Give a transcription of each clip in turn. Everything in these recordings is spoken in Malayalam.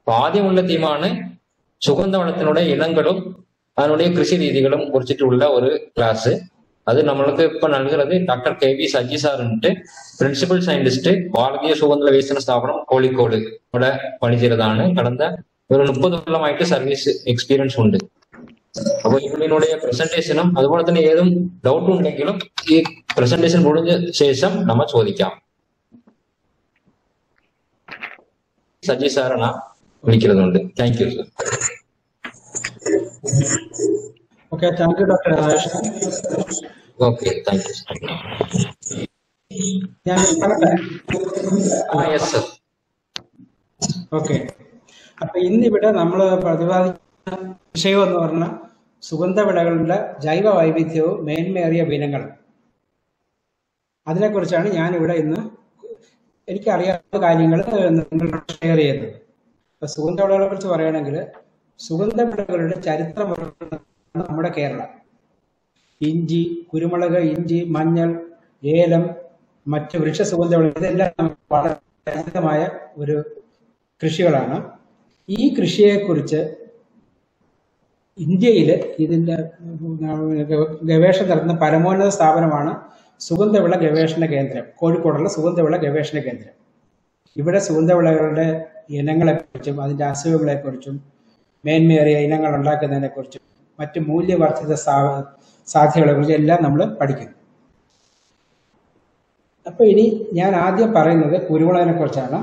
അപ്പൊ ആദ്യമുള്ള തീമാണ് സുഗന്ധവനത്തിനുடைய இனங்களும் அதனுடைய கிருஷி ரீதிகளும் குறிச்சிட்டு ஒரு கிளாஸ் அது நம்மளுக்கு இப்ப നൽകുന്നത് டாக்டர் கே வி சஜி சார்ன்ட்டு പ്രിൻസിപ്പൽ സയന്റിസ്റ്റ് ഭാരതീയ സുഗന്ധ വികസന സ്ഥാപനം കോഴിക്കോട് ഇവിടെ പണിചെയ്തതാണ് കടந்த ഒരു മുപ്പത് കൊല്ലമായിട്ട് സർവീസ് എക്സ്പീരിയൻസ് ഉണ്ട് അപ്പൊ ഇവളിനുடைய പ്രസന്റേഷനും അതുപോലെ തന്നെ ഏതും ഡൗട്ട് ഉണ്ടെങ്കിലും ഈ പ്രസന്റേഷൻ മുടിഞ്ഞ ശേഷം നമ്മ ചോദിക്കാം സജി സാറാണ് വിളിക്കുന്നുണ്ട് thank you sir okay thank you doctor Rajesh okay thank you ഞാൻ പറയട്ടെ ആ യെസ് സർ ഓക്കെ അപ്പൊ ഇന്നിവിടെ നമ്മൾ പ്രതിപാദിക്കുന്ന വിഷയം എന്ന് പറഞ്ഞാൽ സുഗന്ധവിളകളുടെ ജൈവ വൈവിധ്യവും മേന്മേറിയ ഇനങ്ങളും അതിനെക്കുറിച്ചാണ് ഞാനിവിടെ ഇന്ന് എനിക്കറിയാവുന്ന കാര്യങ്ങൾ നിങ്ങളോട് ഷെയർ ചെയ്യുന്നത് അപ്പൊ സുഗന്ധവിളകളെ കുറിച്ച് പറയുകയാണെങ്കിൽ സുഗന്ധവിളകളുടെ ചരിത്രം നമ്മുടെ കേരളം ഇഞ്ചി കുരുമുളക് ഇഞ്ചി മഞ്ഞൾ ഏലം മറ്റ് വൃക്ഷ സുഗന്ധവിളകൾ ഇതെല്ലാം നമുക്ക് വളരെ പരിചിതമായ ഒരു കൃഷികളാണ് ഈ കൃഷിയെക്കുറിച്ച് ഇന്ത്യയിൽ ഇതിൻ്റെ ഗവേഷണം നടത്തുന്ന പരമോന്നത സ്ഥാപനമാണ് സുഗന്ധവിള ഗവേഷണ കേന്ദ്രം കോഴിക്കോടുള്ള സുഗന്ധവിള ഗവേഷണ കേന്ദ്രം ഇവിടെ സുഗന്ധവിളകളുടെ ഇനങ്ങളെക്കുറിച്ചും അതിൻ്റെ അസുഖങ്ങളെക്കുറിച്ചും മേന്മേറിയ ഇനങ്ങൾ ഉണ്ടാക്കുന്നതിനെക്കുറിച്ചും മറ്റ് മൂല്യവർദ്ധിത സാ- സാധ്യതകളെക്കുറിച്ചും എല്ലാം നമ്മൾ പഠിക്കുന്നു അപ്പൊ ഇനി ഞാൻ ആദ്യം പറയുന്നത് കുരുമുളകിനെ കുറിച്ചാണ്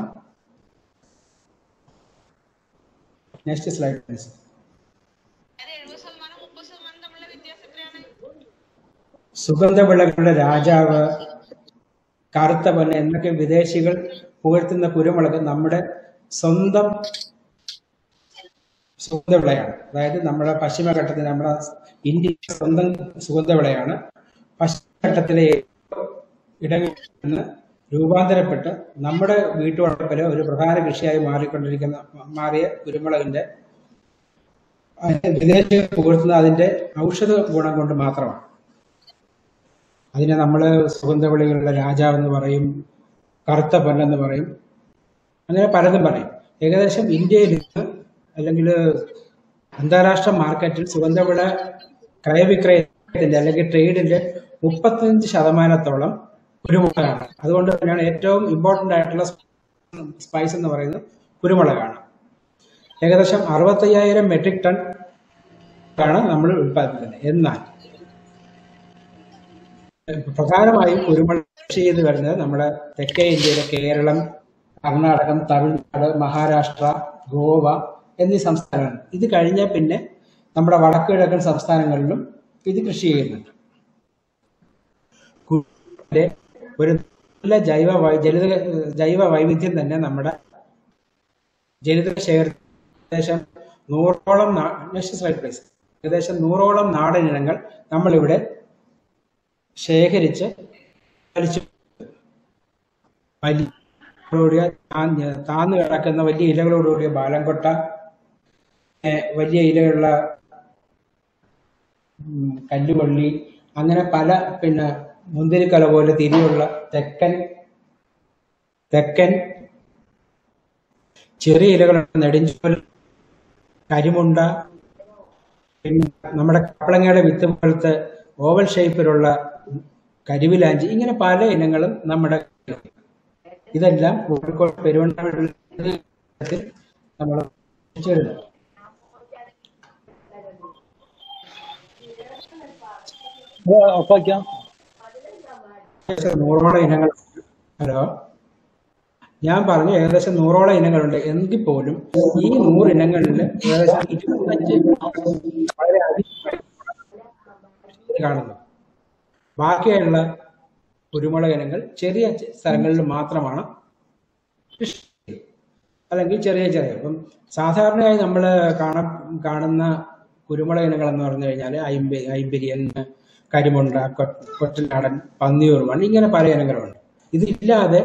നെക്സ്റ്റ് സ്ലൈഡ് പ്ലീസ് അത് എഴുപത് ശതമാനം മുപ്പത് ശതമാനം തമ്മിലുള്ള വ്യത്യാസം എത്രയാണ് സുഗന്ധവിളകളുടെ രാജാവ് കറുത്ത പൊന്ന എന്നൊക്കെ വിദേശികൾ പുകഴ്ത്തുന്ന കുരുമുളക് നമ്മുടെ സ്വന്തം സുഗന്ധവിളയാണ് അതായത് നമ്മുടെ പശ്ചിമഘട്ടത്തിൽ നമ്മുടെ ഇന്ത്യ സ്വന്തം സുഗന്ധവിളയാണ് പശ്ചിമഘട്ടത്തിലെ ഇടങ്ങളിൽ നിന്ന് രൂപാന്തരപ്പെട്ട് നമ്മുടെ വീട്ടുവളപ്പിലെ ഒരു പ്രധാന കൃഷിയായി മാറിക്കൊണ്ടിരിക്കുന്ന മാറിയ കുരുമുളകിന്റെ അതിനെ വിദേശികൾ പുകഴ്ത്തുന്ന അതിന്റെ ഔഷധ ഗുണം കൊണ്ട് മാത്രമാണ് അതിനെ നമ്മൾ സുഗന്ധവിളികളുടെ രാജാവെന്ന് പറയും കറുത്ത പൊന്നെന്ന് പറയും അങ്ങനെ പലതും പറയും ഏകദേശം ഇന്ത്യയിൽ ഇന്ന് അല്ലെങ്കിൽ അന്താരാഷ്ട്ര മാർക്കറ്റിൽ സുഗന്ധവിള ക്രയവിക്രയത്തിന്റെ അല്ലെങ്കിൽ ട്രേഡിന്റെ മുപ്പത്തഞ്ച് ശതമാനത്തോളം കുരുമുളകാണ് അതുകൊണ്ട് തന്നെയാണ് ഏറ്റവും ഇമ്പോർട്ടന്റ് ആയിട്ടുള്ള സ്പൈസ് എന്ന് പറയുന്നത് കുരുമുളകാണ് ഏകദേശം അറുപത്തയ്യായിരം മെട്രിക് ടൺ ആണ് നമ്മൾ ഉൽപ്പാദിപ്പിക്കുന്നത് എന്നാൽ പ്രധാനമായും കുരുമുളക് കൃഷി ചെയ്ത് വരുന്നത് നമ്മുടെ തെക്കേ ഇന്ത്യയിലെ കേരളം കർണാടകം തമിഴ്നാട് മഹാരാഷ്ട്ര ഗോവ എന്നീ സംസ്ഥാനങ്ങൾ ഇത് കഴിഞ്ഞാൽ പിന്നെ നമ്മുടെ വടക്ക് കിഴക്കൻ സംസ്ഥാനങ്ങളിലും ഇത് കൃഷി ചെയ്യുന്നുണ്ട് കുരുമുളകിന്റെ ഒരു നല്ല ജൈവ വൈ- ജനിതക ജൈവ വൈവിധ്യം തന്നെ നമ്മുടെ ജനിതക ശേഖരത്തിൽ ഏകദേശം നൂറോളം നെക്സ്റ്റ് സ്ലൈഡ് പ്ലീസ് ഏകദേശം നൂറോളം നാടൻ ഇനങ്ങൾ നമ്മളിവിടെ ശേഖരിച്ച് വലിച്ചു വലിയ ോടുകൂടിയ താന്ന് താന്ന് കിടക്കുന്ന വലിയ ഇലകളോടുകൂടിയ ബാലംകൊട്ട ഏ, വലിയ ഇലയുള്ള ഉം, കല്ലുവള്ളി അങ്ങനെ പല പിന്നെ മുന്തിരിക്കല പോലെ തിരിയുള്ള തെക്കൻ തെക്കൻ ചെറിയ ഇലകളുള്ള നെടുഞ്ചോൽ കരിമുണ്ട പിന്നെ നമ്മുടെ കപ്പളങ്ങയുടെ വിത്ത് പോലത്തെ ഓവൽ ഷേപ്പിലുള്ള കരിവിലാഞ്ചി ഇങ്ങനെ പല ഇനങ്ങളും നമ്മുടെ കയ്യിലുണ്ട്. ഇതെല്ലാം കോഴിക്കോട് പെരുവണ്ണാമൂഴിൽ നമ്മൾ ചെയ്തു ഓഫാക്കിയാ ഏകദേശം നൂറോളം ഇനങ്ങൾ ഹലോ ഞാൻ പറഞ്ഞു ഏകദേശം നൂറോളം ഇനങ്ങളുണ്ട് എങ്കിൽ പോലും ഈ നൂറ് ഇനങ്ങളിൽ ഏകദേശം ഇരുപത്തഞ്ച് വളരെ അധികം കാണുന്നു ബാക്കിയുള്ള കുരുമുളക് ഇനങ്ങൾ ചെറിയ ചെ- സ്ഥലങ്ങളിൽ മാത്രമാണ് കൃഷി ചെയ്യുന്നത്. അല്ലെങ്കിൽ ചെറിയ ചെറിയ ഇപ്പം സാധാരണയായി നമ്മൾ കാണ കാണുന്ന കുരുമുളക് ഇനങ്ങൾ എന്ന് പറഞ്ഞു കഴിഞ്ഞാൽ ഐമ്പ ഐമ്പരിയൻ കരിമുണ്ട കൊ- കൊറ്റനാടൻ പന്നിയൂർമൺ ഇങ്ങനെ പല ഇനങ്ങളുണ്ട് ഇതില്ലാതെ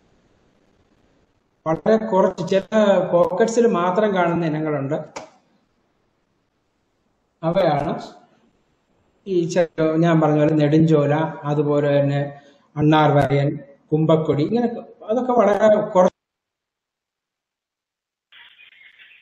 വളരെ കുറച്ച് ചില പോക്കറ്റ്സിൽ മാത്രം കാണുന്ന ഇനങ്ങളുണ്ട് അവയാണ് ഈ ചെ- ഞാൻ പറഞ്ഞ പോലെ നെടുഞ്ചോല അതുപോലെ തന്നെ അണ്ണാർ വരയൻ കുമ്പക്കൊടി ഇങ്ങനെ അതൊക്കെ വളരെ കുറച്ച്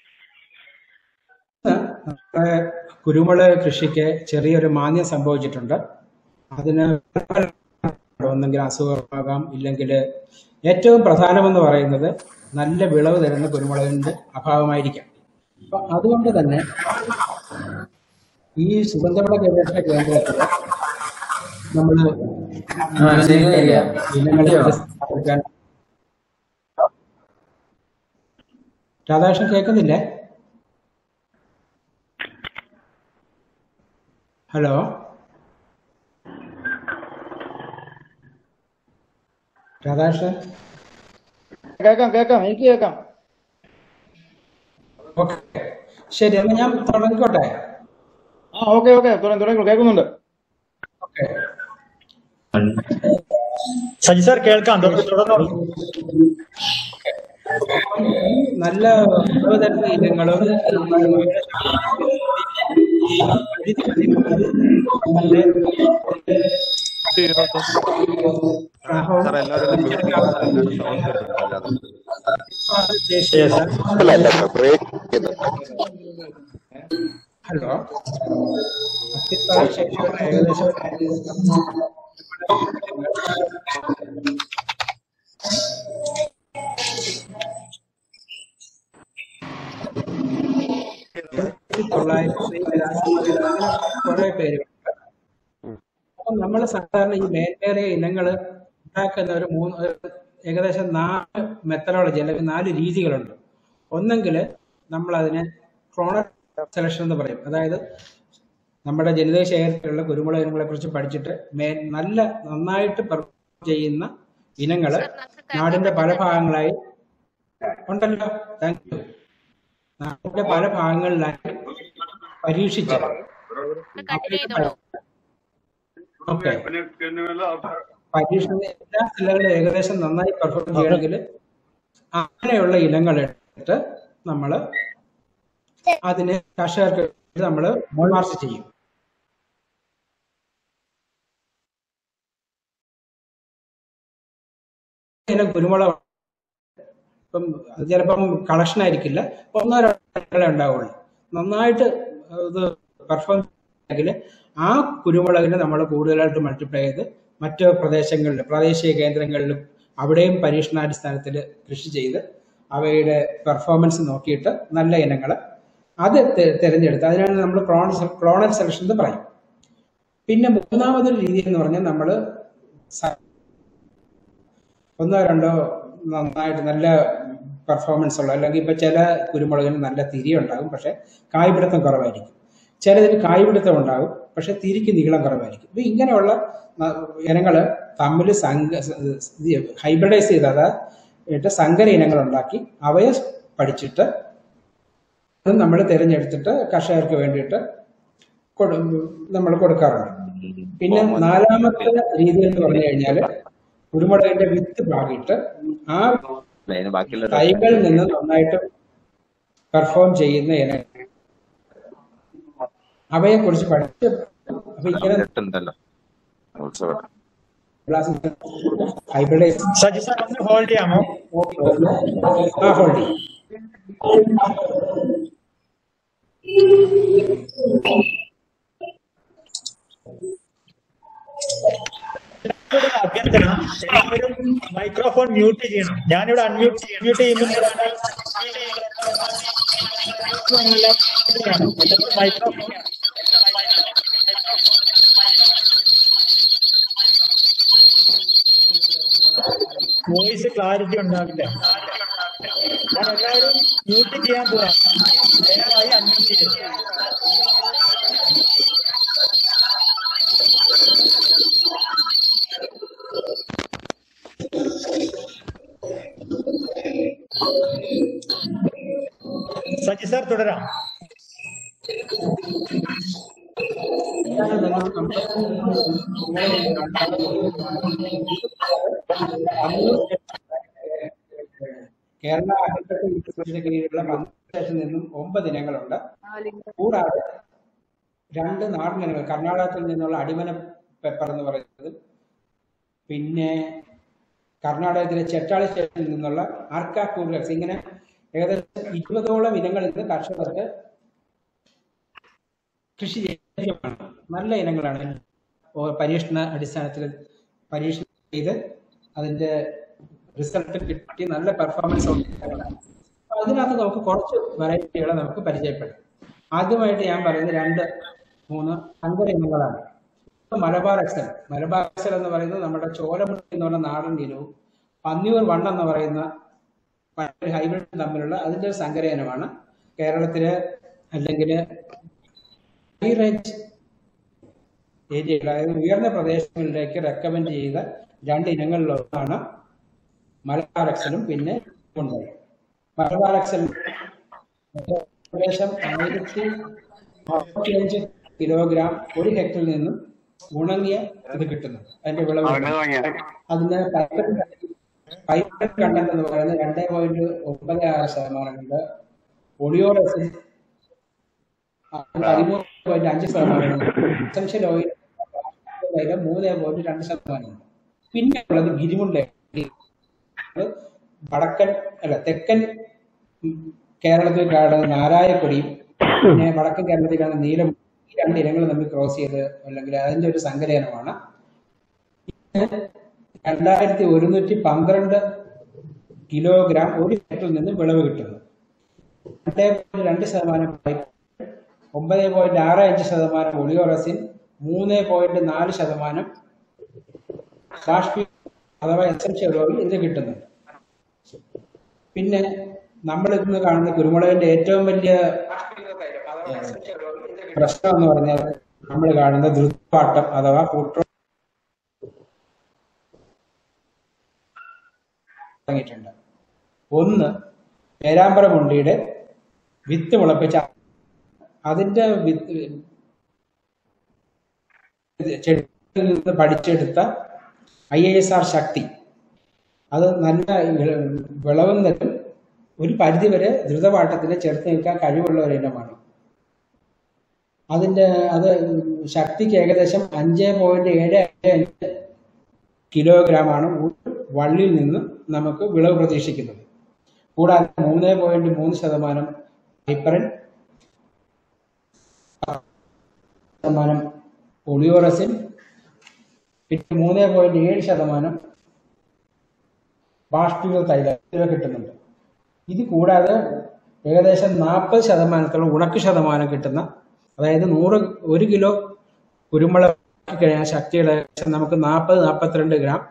നമ്മുടെ കുരുമുളക് കൃഷിക്ക് ചെറിയൊരു മാന്യം സംഭവിച്ചിട്ടുണ്ട് അതിന് ഒന്നെങ്കിൽ അസുഖമാകാം ഇല്ലെങ്കിൽ ഏറ്റവും പ്രധാനമെന്ന് പറയുന്നത് നല്ല വിളവ് തരുന്ന കുരുമുളകിന്റെ അഭാവമായിരിക്കാം അപ്പൊ അതുകൊണ്ട് തന്നെ ഈ സുഗന്ധവിള ഗവേഷണ കേന്ദ്രത്തിൽ നമ്മൾ ഇനങ്ങൾ വികസിപ്പിച്ചെടുക്കാൻ രാധാകൃഷ്ണൻ കേൾക്കുന്നില്ലേ ഹലോ രാധാകൃഷ്ണൻ കേൾക്കാം കേൾക്കാം എനിക്ക് കേൾക്കാം ഓക്കെ ശരി എന്നാ ഞാൻ തുടങ്ങിക്കോട്ടെ ആ ഓക്കെ ഓക്കെ തുടങ്ങി തുടങ്ങി കേൾക്കുന്നുണ്ട് ഓക്കെ സജി സാർ കേൾക്കാം തുടർന്ന് തുടർന്നോളൂ നല്ല വിളവ് തരുന്ന ഇനങ്ങളും സാർ എല്ലാവരും മ്യൂട്ട് ചെയ്യണം സൗണ്ട് കേൾക്കുന്നില്ല Yes, sir. ബ്രേക്ക് ചെയ്ത് ഹലോ അത്യുത്പാദന ശേഷിയുള്ള ഏകദേശം തൊള്ളായിരത്തി കുറെ പേരുണ്ട് അപ്പൊ നമ്മൾ സാധാരണ ഈ മേൽവേറിയ ഇനങ്ങൾ ഉണ്ടാക്കുന്ന ഒരു മൂന്ന് ഒരു ഏകദേശം നാല് മെത്തഡോളജി അല്ലെങ്കിൽ നാല് രീതികളുണ്ട് ഒന്നെങ്കിൽ നമ്മൾ അതിനെ ക്രോണർ സെലക്ഷൻ എന്ന് പറയും അതായത് നമ്മുടെ ജനിതക ശേഖരത്തിലുള്ള കുരുമുളക് ഇനങ്ങളെ കുറിച്ച് പഠിച്ചിട്ട് മേ നല്ല നന്നായിട്ട് പെർഫോം ചെയ്യുന്ന ഇനങ്ങൾ നാടിന്റെ പല ഭാഗങ്ങളായി ഉണ്ടല്ലോ താങ്ക് യു നാടിന്റെ പല ഭാഗങ്ങളിലായി പരീക്ഷിച്ച് കട്ട് ചെയ്തോളൂ ഓക്കെ പരീക്ഷണ എല്ലാ ജില്ലകളും ഏകദേശം നന്നായി പെർഫോം ചെയ്യണമെങ്കിൽ അങ്ങനെയുള്ള ഇനങ്ങൾ എടുത്തിട്ട് നമ്മൾ അതിന് കർഷകർക്ക് നമ്മൾ മാർച്ച് ചെയ്യും ഇനം കുരുമുളക് ഇപ്പം അത് ചിലപ്പം കളക്ഷൻ ആയിരിക്കില്ല ഒന്നോ രണ്ടോ ഉണ്ടാവുള്ളൂ നന്നായിട്ട് ഇത് പെർഫോം ചെയ്യണമെങ്കിൽ ആ കുരുമുളകിനെ നമ്മൾ കൂടുതലായിട്ട് മൾട്ടിപ്ലൈ ചെയ്ത് മറ്റ് പ്രദേശങ്ങളിൽ പ്രാദേശിക കേന്ദ്രങ്ങളിലും അവിടെയും പരീക്ഷണാടിസ്ഥാനത്തിൽ കൃഷി ചെയ്ത് അവയുടെ പെർഫോമൻസ് നോക്കിയിട്ട് നല്ല ഇനങ്ങൾ അത് തെ- തിരഞ്ഞെടുത്ത് അതിനാണ് നമ്മൾ ക്ലോൺ ക്ലോണൽ സെലക്ഷൻ എന്ന് പറയും പിന്നെ മൂന്നാമതൊരു രീതി എന്ന് പറഞ്ഞാൽ നമ്മൾ ഒന്നോ രണ്ടോ നന്നായിട്ട് നല്ല പെർഫോമൻസ് ഉള്ള അല്ലെങ്കിൽ ഇപ്പൊ ചില കുരുമുളകിന് നല്ല തിരി ഉണ്ടാകും പക്ഷെ കായ്പിടുത്തം കുറവായിരിക്കും ചിലതിന് കായ്പിടുത്തം ഉണ്ടാകും പക്ഷെ തിരിക്ക് നീളം കുറവായിരിക്കും അപ്പൊ ഇങ്ങനെയുള്ള ഇനങ്ങൾ തമ്മിൽ സംഘ ഹൈബ്രിഡൈസ് ചെയ്ത് അതായത് സങ്കര ഇനങ്ങൾ ഉണ്ടാക്കി അവയെ പഠിച്ചിട്ട് അത് നമ്മൾ തിരഞ്ഞെടുത്തിട്ട് കർഷകർക്ക് വേണ്ടിയിട്ട് നമ്മൾ കൊടുക്കാറുണ്ട് പിന്നെ നാലാമത്തെ രീതി എന്ന് പറഞ്ഞു കഴിഞ്ഞാൽ കുരുമുളകിന്റെ വിത്ത് പാകിയിട്ട് ആ ബാക്കിയുള്ള തൈകളിൽ നിന്ന് നന്നായിട്ട് പെർഫോം ചെയ്യുന്ന ഇനങ്ങൾ അവയെ കുറിച്ച് പഠിച്ച് അപ്പൊ ഇങ്ങനെ ഉണ്ടല്ലോ ഉത്സവം ഹൈബ്രിഡൈസ് സജി സാർ ഒന്ന് ഹോൾഡ് ചെയ്യാമോ ആ ഹോൾഡ് ചെയ്യും ഒരു അഭ്യർത്ഥന എല്ലാവരും മൈക്രോഫോൺ മ്യൂട്ട് ചെയ്യണം ഞാനിവിടെ അൺമ്യൂട്ട് മ്യൂട്ട് ചെയ്യുമ്പോൾ മൈക്രോഫോൺ വോയിസ് ക്ലാരിറ്റി ഉണ്ടാവില്ല ഞാൻ എല്ലാവരും മ്യൂട്ട് ചെയ്യാൻ പോവാം ദയവായി അൺമ്യൂട്ട് ചെയ്യുക സജി സാർ തുടരാം കേരള അഗ്രികൾച്ചർ യൂണിവേഴ്സിറ്റിയുടെ കീഴിലുള്ള മന്ത്രിസ്റ്റേഷനിൽ നിന്നും ഒമ്പത് ഇനങ്ങളുണ്ട് കൂടാതെ രണ്ട് നാടൻ ഇനങ്ങൾ കർണാടകത്തിൽ നിന്നുള്ള അടിമന പെപ്പർ എന്ന് പറയുന്നത് പിന്നെ കർണാടകത്തിലെ ചെട്ടാളി സ്റ്റേഷനിൽ നിന്നുള്ള ആർക്ക കൂർലക്സ് ഇങ്ങനെ ഏകദേശം ഇരുപതോളം ഇനങ്ങൾ ഇന്ന് കർഷകർക്ക് കൃഷി ചെയ്യുന്നതാണ് നല്ല ഇനങ്ങളാണ് ഓ- പരീക്ഷണ അടിസ്ഥാനത്തിൽ പരീക്ഷണം ചെയ്ത് അതിന്റെ റിസൾട്ട് കിട്ടി നല്ല പെർഫോമൻസ് അതിനകത്ത് നമുക്ക് കുറച്ച് വെറൈറ്റികളെ നമുക്ക് പരിചയപ്പെടാം ആദ്യമായിട്ട് ഞാൻ പറയുന്നത് രണ്ട് മൂന്ന് അങ്കര ഇനങ്ങളാണ് മലബാർ എക്സൽ മലബാർ എക്സൽ എന്ന് പറയുന്നത് നമ്മുടെ ചോലമുട്ടി എന്ന് പറഞ്ഞ നാടൻ ഇനവും പന്നിയൂർ വണ്ണം എന്ന് പറയുന്ന ഒരു ഹൈബ്രിഡ് തമ്മിലുള്ള അതിന്റെ ഒരു സങ്കര ഇനമാണ് കേരളത്തിലെ അല്ലെങ്കിൽ ഹൈ റേഞ്ച് ഏരിയകൾ അതായത് ഉയർന്ന പ്രദേശങ്ങളിലേക്ക് റെക്കമെൻഡ് ചെയ്ത രണ്ട് ഇനങ്ങളിലൊന്നാണ് മലബാർ എക്സലും പിന്നെ ഉണ്ട് മലബാർ എക്സൽ ഏകദേശം ആയിരത്തി അറുപത്തിയഞ്ച് കിലോഗ്രാം ഒരു ഹെക്ടറിൽ നിന്നും ഉണങ്ങിയ ഇത് കിട്ടുന്നു അതിന്റെ വിളവ് അതിന് ഫൈബർ കണ്ടന്റ് എന്ന് പറയുന്നത് രണ്ടേ പോയിന്റ് ഒമ്പത് ആറ് ശതമാനമുണ്ട് ഒളിയോറസിൽ പതിമൂന്ന് പോയിന്റ് അഞ്ച് ശതമാനമുണ്ട് എസൻഷ്യൽ ഓയിൽ മൂന്ന് പോയിന്റ് രണ്ട് ശതമാനമുണ്ട് പിന്നെ ഉള്ളത് ഗിരിമുണ്ട വടക്കൻ അല്ല തെക്കൻ ഉം, കേരളത്തിൽ കാണുന്ന നാരായപ്പൊടിയും പിന്നെ വടക്കൻ കേരളത്തിൽ കാണുന്ന നീലം ഈ രണ്ട് ഇനങ്ങൾ തമ്മിൽ ക്രോസ് ചെയ്ത് അല്ലെങ്കിൽ അതിന്റെ ഒരു സങ്കലനമാണ് രണ്ടായിരത്തി ഒരുന്നൂറ്റി പന്ത്രണ്ട് കിലോഗ്രാം ഒരു ഹെക്ടറിൽ നിന്ന് വിളവ് കിട്ടുന്നു രണ്ടേ പോയിന്റ് രണ്ട് ശതമാനം പൈപ്പ് ഒമ്പത് പോയിന്റ് ആറ് അഞ്ച് ശതമാനം ഒളിയോറസിൻ മൂന്ന് പോയിന്റ് നാല് ശതമാനം ബാഷ്പീ അഥവാ എസൻഷ്യൽ ഓയിൽ ഇത് കിട്ടുന്നുണ്ട് പിന്നെ നമ്മൾ ഇന്ന് കാണുന്ന കുരുമുളകിന്റെ ഏറ്റവും വലിയ പ്രശ്നം എന്ന് പറഞ്ഞാൽ നമ്മൾ കാണുന്ന ദ്രുതപാട്ടം അഥവാ കൂട്ടോ തുടങ്ങിയിട്ടുണ്ട് ഒന്ന് പേരാമ്പ്ര മുണ്ടിയുടെ വിത്ത് മുളപ്പിച്ച അതിന്റെ വിത്ത് ചെടിയിൽ നിന്ന് പഠിച്ചെടുത്ത ഐ എസ് ആർ ശക്തി അത് നല്ല വിള- വിളവും തരും ഒരു പരിധിവരെ ദ്രുതപാട്ടത്തിന് ചെറുത്ത് നിൽക്കാൻ കഴിവുള്ള ഒരു ഇനമാണ് അതിന്റെ അത് ശക്തിക്ക് ഏകദേശം അഞ്ച് പോയിന്റ് ഏഴ് അഞ്ച് കിലോഗ്രാമാണ് ഒരു വള്ളിയിൽ നിന്ന് നമുക്ക് വിളവ് പ്രതീക്ഷിക്കുന്നത് കൂടാതെ മൂന്ന് പോയിന്റ് മൂന്ന് ശതമാനം ഹൈപ്പറൻ ശതമാനം ഒളിയോറസിൻ പിന്നെ മൂന്ന് പോയിന്റ് ഏഴ് ശതമാനം ബാഷ്പീയ തൈലം ഇവ കിട്ടുന്നുണ്ട് ഇത് കൂടാതെ ഏകദേശം നാൽപ്പത് ശതമാനത്തോളം ഉണക്ക് ശതമാനം കിട്ടുന്ന അതായത് നൂറ് ഒരു കിലോ കുരുമുളക് കഴിഞ്ഞാൽ ശക്തിയുടെ ഏകദേശം നമുക്ക് നാൽപ്പത് നാൽപ്പത്തിരണ്ട് ഗ്രാം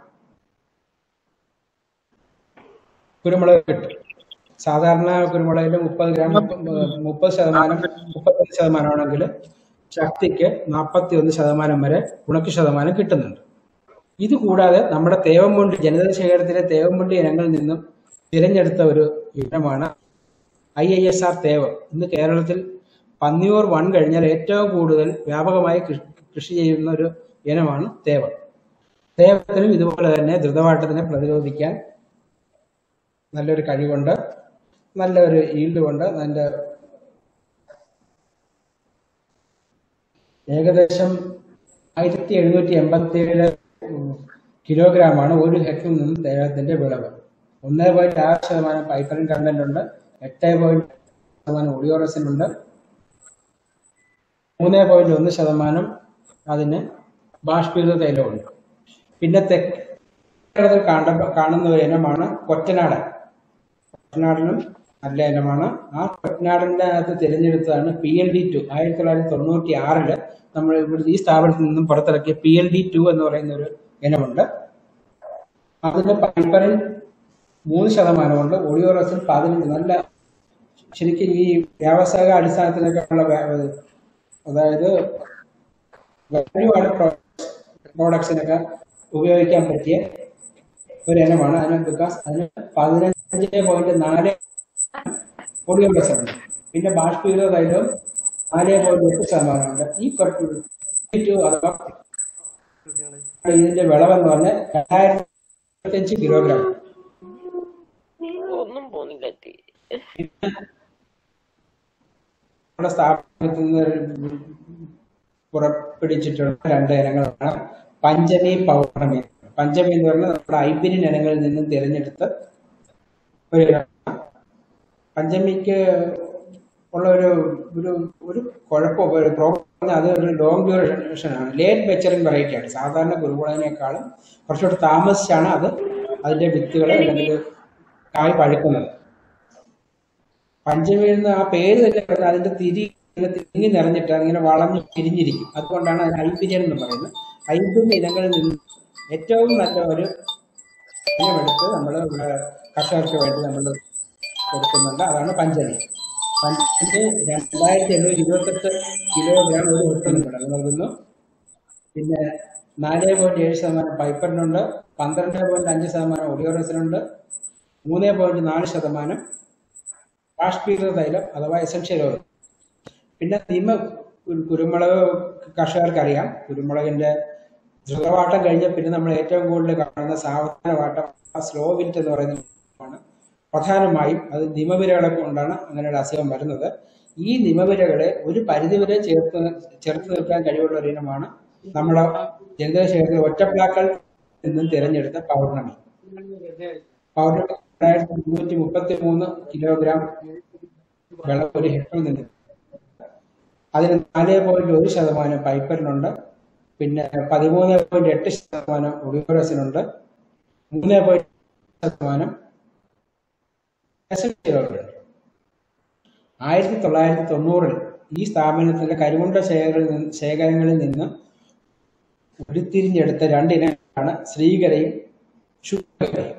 കുരുമുളക് കിട്ടും സാധാരണ കുരുമുളകിൽ മുപ്പത് ഗ്രാം മുപ്പത് ശതമാനം മുപ്പത്തൊന്ന് ശതമാനമാണെങ്കിൽ ശക്തിക്ക് നാൽപ്പത്തി ഒന്ന് ശതമാനം വരെ ഉണക്ക് ശതമാനം കിട്ടുന്നുണ്ട് ഇത് കൂടാതെ നമ്മുടെ തേവമ്പുണ്ടി ജനിതക ശേഖരത്തിലെ തേവമ്പുണ്ടി ഇനങ്ങളിൽ നിന്നും തിരഞ്ഞെടുത്ത ഒരു ഇനമാണ് I I S R Thevam ഇന്ന് കേരളത്തിൽ പന്നിയൂർ വൺ കഴിഞ്ഞാൽ ഏറ്റവും കൂടുതൽ വ്യാപകമായി കൃഷി കൃഷി ചെയ്യുന്ന ഒരു ഇനമാണ് തേവം തേവത്തിനും ഇതുപോലെ തന്നെ ദ്രുതവാട്ടത്തിനെ പ്രതിരോധിക്കാൻ നല്ലൊരു കഴിവുണ്ട് നല്ലൊരു ഈൽഡ് കൊണ്ട് അതിന്റെ ഏകദേശം ആയിരത്തി എഴുന്നൂറ്റി എൺപത്തി ഏഴ് കിലോഗ്രാമാണ് ഒരു ഹെക്ടറിൽ നിന്ന് തേവത്തിന്റെ വിളവ് ഒന്ന് പോയിന്റ് ആറ് ശതമാനം പൈപ്പറിൻ കണ്ടന്റ് ഉണ്ട് എട്ട് പോയിന്റ് ശതമാനം ഒളിയോറസിൻ ഉണ്ട് മൂന്ന് പോയിന്റ് ഒന്ന് ശതമാനം അതിന് ബാഷ്പീകൃത തൈലമുണ്ട് പിന്നെ തെക്ക് കേരളത്തിൽ കാണ കാണുന്ന ഒരു ഇനമാണ് കൊറ്റനാടൻ കൊറ്റനാടനും നല്ല ഇനമാണ് ആ കൊറ്റനാടന്റെ അകത്ത് തിരഞ്ഞെടുത്തതാണ് പി എൽ ഡി ടു ആയിരത്തി തൊള്ളായിരത്തി തൊണ്ണൂറ്റി ആറില് നമ്മൾ ഇവിടെ ഈ സ്ഥാപനത്തിൽ നിന്നും പുറത്തിറക്കിയ പി എൽ ഡി ടു എന്ന് പറയുന്ന ഒരു ഇനമുണ്ട് അതിന് പൈപ്പറിൻ മൂന്ന് ശതമാനമുണ്ട് ഒളിയോറസിൽ പതിനഞ്ച് നല്ല ശരിക്കും ഈ വ്യാവസായിക അടിസ്ഥാനത്തിനൊക്കെയുള്ള വ്യ- അതായത് വാല്യൂ ആഡ് പ്രോഡക്ട്സിനൊക്കെ ഉപയോഗിക്കാൻ പറ്റിയ ഒരു ഇനമാണ് അതിന് ബിക്കോസ് അതിന് പതിനഞ്ച് പോയിന്റ് നാല് പൊടിയോറസ് ഉണ്ട് പിന്നെ ബാഷ്പീകൃത തൈലം നാല് പോയിന്റ് എട്ട് ശതമാനമുണ്ട് ഈ കൊ- അഥവാ ഇതിന്റെ വിളവെന്ന് പറഞ്ഞാൽ രണ്ടായിരത്തി അഞ്ച് കിലോഗ്രാം ഒന്നും പോകുന്നില്ല നമ്മുടെ സ്ഥാപനത്തിൽ നിന്ന് ഒരു പുറപ്പെടുവിച്ചിട്ടുള്ള രണ്ട് ഇനങ്ങളാണ് പഞ്ചമി പൗർണമി പഞ്ചമി എന്ന് പറഞ്ഞാൽ നമ്മുടെ ഐബിരിൻ ഇനങ്ങളിൽ നിന്നും തിരഞ്ഞെടുത്ത ഒരു ഇനമാണ് പഞ്ചമിക്ക് ഉള്ള ഒരു ഒരു ഒരു കുഴപ്പം ഒരു പ്രോബ്ലം പറഞ്ഞാൽ അത് ഒരു ലോങ് ഡ്യൂറേഷൻ ആണ് ലേറ്റ് മെച്ചറിങ് വെറൈറ്റി ആണ് സാധാരണ കുരുമുളകിനേക്കാളും കുറച്ചുകൂടി താമസിച്ചാണ് അത് അതിന്റെ വിത്തുകൾ അല്ലെങ്കിൽ കായ് പഴുക്കുന്നത് പഞ്ചമി എന്ന ആ പേര് തന്നെ പറഞ്ഞാൽ അതിന്റെ തിരി ഇങ്ങനെ തിങ്ങി നിറഞ്ഞിട്ട് അങ്ങനെ വളഞ്ഞ് പിരിഞ്ഞിരിക്കും അതുകൊണ്ടാണ് അതിന് ഐപിരിയൻ എന്ന് പറയുന്നത് ഐപിരിയ ഇനങ്ങളിൽ നിന്ന് ഏറ്റവും നല്ല ഒരു ഇനമെടുത്ത് നമ്മൾ കർഷകർക്ക് വേണ്ടി നമ്മൾ കൊടുക്കുന്നുണ്ട് അതാണ് പഞ്ചമി പഞ്ചമി രണ്ടായിരത്തി എണ്ണൂറ്റി ഇരുപത്തെട്ട് കിലോഗ്രാം ഒരു ഹെക്ടറിന് വിളവ് നൽകുന്നു പിന്നെ നാല് പോയിന്റ് ഏഴ് ശതമാനം പൈപ്പറിനുണ്ട് പന്ത്രണ്ട് പോയിന്റ് അഞ്ച് ശതമാനം ഒഡിയോറസിനുണ്ട് മൂന്ന് പോയിന്റ് നാല് ശതമാനം ബാഷ്പീകൃത തൈലം അഥവാ എസൻഷ്യൽ ഓയിൽ പിന്നെ നിമ കു- കുരുമുളക് കർഷകർക്ക് അറിയാം കുരുമുളകിന്റെ ദ്രുതവാട്ടം കഴിഞ്ഞാൽ പിന്നെ നമ്മൾ ഏറ്റവും കൂടുതൽ കാണുന്ന സാവധാന വാട്ടം സ്ലോ വിൽറ്റ് എന്ന് പറയുന്ന ആണ് പ്രധാനമായും അത് നിമവിരകളെ കൊണ്ടാണ് അങ്ങനെയുള്ള അസുഖം വരുന്നത് ഈ നിമവിരകളെ ഒരു പരിധിവരെ ചേർത്ത് ചേർത്ത് നിൽക്കാൻ കഴിവുള്ള ഒരു ഇനമാണ് നമ്മുടെ ജന്തശേഖരത്തിൽ ഒറ്റപ്ലാക്കൾ നിന്നും തിരഞ്ഞെടുത്ത പൗർണമി പൗർണമി രണ്ടായിരത്തി മുന്നൂറ്റി മുപ്പത്തി മൂന്ന് കിലോഗ്രാം വിളവ് ഒരു ഹെക്ടറിൽ നിന്ന് അതിന് നാല് പോയിന്റ് ഒരു ശതമാനം പൈപ്പറിനുണ്ട് പിന്നെ പതിമൂന്ന് പോയിന്റ് എട്ട് ശതമാനം ഒളിയോറസിനുണ്ട് മൂന്ന് പോയിന്റ് ശതമാനം എസൻഷ്യലുകളുണ്ട് ആയിരത്തി തൊള്ളായിരത്തി തൊണ്ണൂറിൽ ഈ സ്ഥാപനത്തിന്റെ കരിമുണ്ട ശേഖരങ്ങളിൽ നിന്ന് ശേഖരങ്ങളിൽ നിന്ന് ഉരുത്തിരിഞ്ഞെടുത്ത രണ്ടിനങ്ങളാണ് ശ്രീകരയും ശുഭകരയും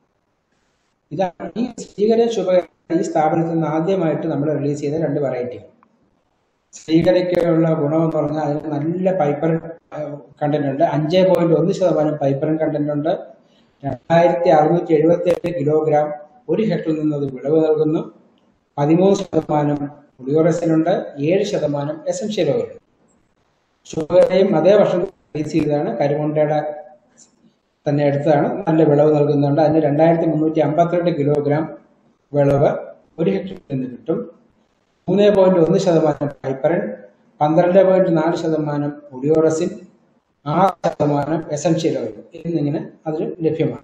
ഇതാണ് ഈ ശ്രീകരയും ശുഭകരയും ഈ സ്ഥാപനത്തിൽ നിന്ന് ആദ്യമായിട്ട് നമ്മൾ റിലീസ് ചെയ്ത രണ്ട് വെറൈറ്റികൾ ശ്രീകരയ്ക്കുള്ള ഗുണമെന്ന് പറഞ്ഞാൽ അതിന് നല്ല പൈപ്പർ കണ്ടന്റ് ഉണ്ട് അഞ്ച് പോയിന്റ് ഒന്ന് ശതമാനം പൈപ്പറിൻ കണ്ടന്റ് ഉണ്ട് രണ്ടായിരത്തി അറുന്നൂറ്റി എഴുപത്തി എട്ട് കിലോഗ്രാം ഒരു ഹെക്ടറിൽ നിന്ന് അത് വിളവ് നൽകുന്നു പതിമൂന്ന് ശതമാനം ഉളിയോറസിനുണ്ട് ഏഴ് ശതമാനം എസൻഷ്യൽ ഓയിൽ ഷുഗറയും അതേ വർഷം റിലീസ് ചെയ്തതാണ് കരിമുണ്ടയുടെ തന്നെ എടുത്തതാണ് നല്ല വിളവ് നൽകുന്നുണ്ട് അതിന് രണ്ടായിരത്തി മുന്നൂറ്റി അമ്പത്തിരണ്ട് കിലോഗ്രാം വിളവ് ഒരു ഹെക്ടറിൽ നിന്ന് കിട്ടും മൂന്ന് പോയിന്റ് ഒന്ന് ശതമാനം പൈപ്പറൻ പന്ത്രണ്ട് പോയിന്റ് നാല് ശതമാനം ഒഡിയോറസിൻ ആറ് ശതമാനം എസൻഷ്യൽ ഓയിൽ എന്നിങ്ങനെ അതിൽ ലഭ്യമാണ്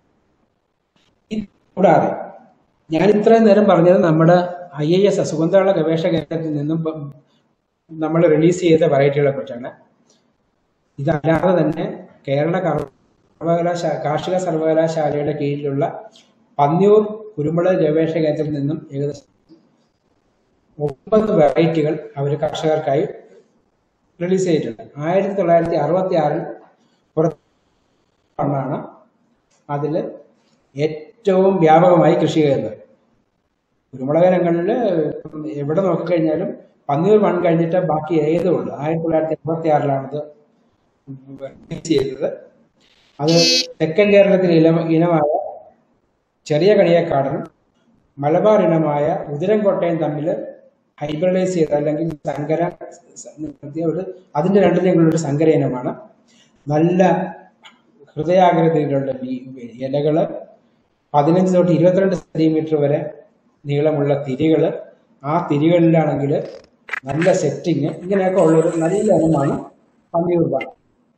ഇത് കൂടാതെ ഞാൻ ഇത്രയും നേരം പറഞ്ഞത് നമ്മുടെ ഐ ഐ എസ് സുഗന്ധവള ഗവേഷണ കേന്ദ്രത്തിൽ നിന്നും നമ്മൾ റിലീസ് ചെയ്ത വെറൈറ്റികളെ കുറിച്ചാണ് ഇതല്ലാതെ തന്നെ കേരള കർ- സർവകലാശാല കാർഷിക സർവകലാശാലയുടെ കീഴിലുള്ള പന്നിയൂർ കുരുമുളക് ഗവേഷണ കേന്ദ്രത്തിൽ നിന്നും ഏകദേശം ഒമ്പത് വെറൈറ്റികൾ അവർ കർഷകർക്കായി റിലീസ് ചെയ്തിട്ടുണ്ട് ആയിരത്തി തൊള്ളായിരത്തി അറുപത്തി ആറിൽ പുറത്താണ് അതിൽ ഏറ്റവും വ്യാപകമായി കൃഷി ചെയ്യുന്നത് കുരുമുളക് ഇനങ്ങളിൽ എവിടെ നോക്കിക്കഴിഞ്ഞാലും പന്നിയൂർ വൺ കഴിഞ്ഞിട്ട് ബാക്കി ഏതേ ഉള്ളൂ ആയിരത്തി തൊള്ളായിരത്തി അറുപത്തി ആറിലാണത് റിലീസ് ചെയ്തത് അത് തെക്കൻ കേരളത്തിലെ ഇനം ഇനമായ ചെറിയ കണിയക്കാടനും മലബാർ ഇനമായ ഉതിരംകോട്ടയും തമ്മിൽ ഹൈബ്രിഡൈസ് ചെയ്ത അല്ലെങ്കിൽ സങ്കര നടത്തിയ ഒരു അതിന്റെ രണ്ടിനെയും കൂടി ഒരു സങ്കര ഇനമാണ് നല്ല ഹൃദയാകൃതിയിലുള്ള ലീ- ഇലകള് പതിനഞ്ച് തൊട്ട് ഇരുപത്തിരണ്ട് സെന്റിമീറ്റർ വരെ നീളമുള്ള തിരികള് ആ തിരികളിലാണെങ്കിൽ നല്ല സെറ്റിങ് ഇങ്ങനെയൊക്കെ ഉള്ള ഒരു നല്ല ഇനമാണ് പന്നിയൂർ വൺ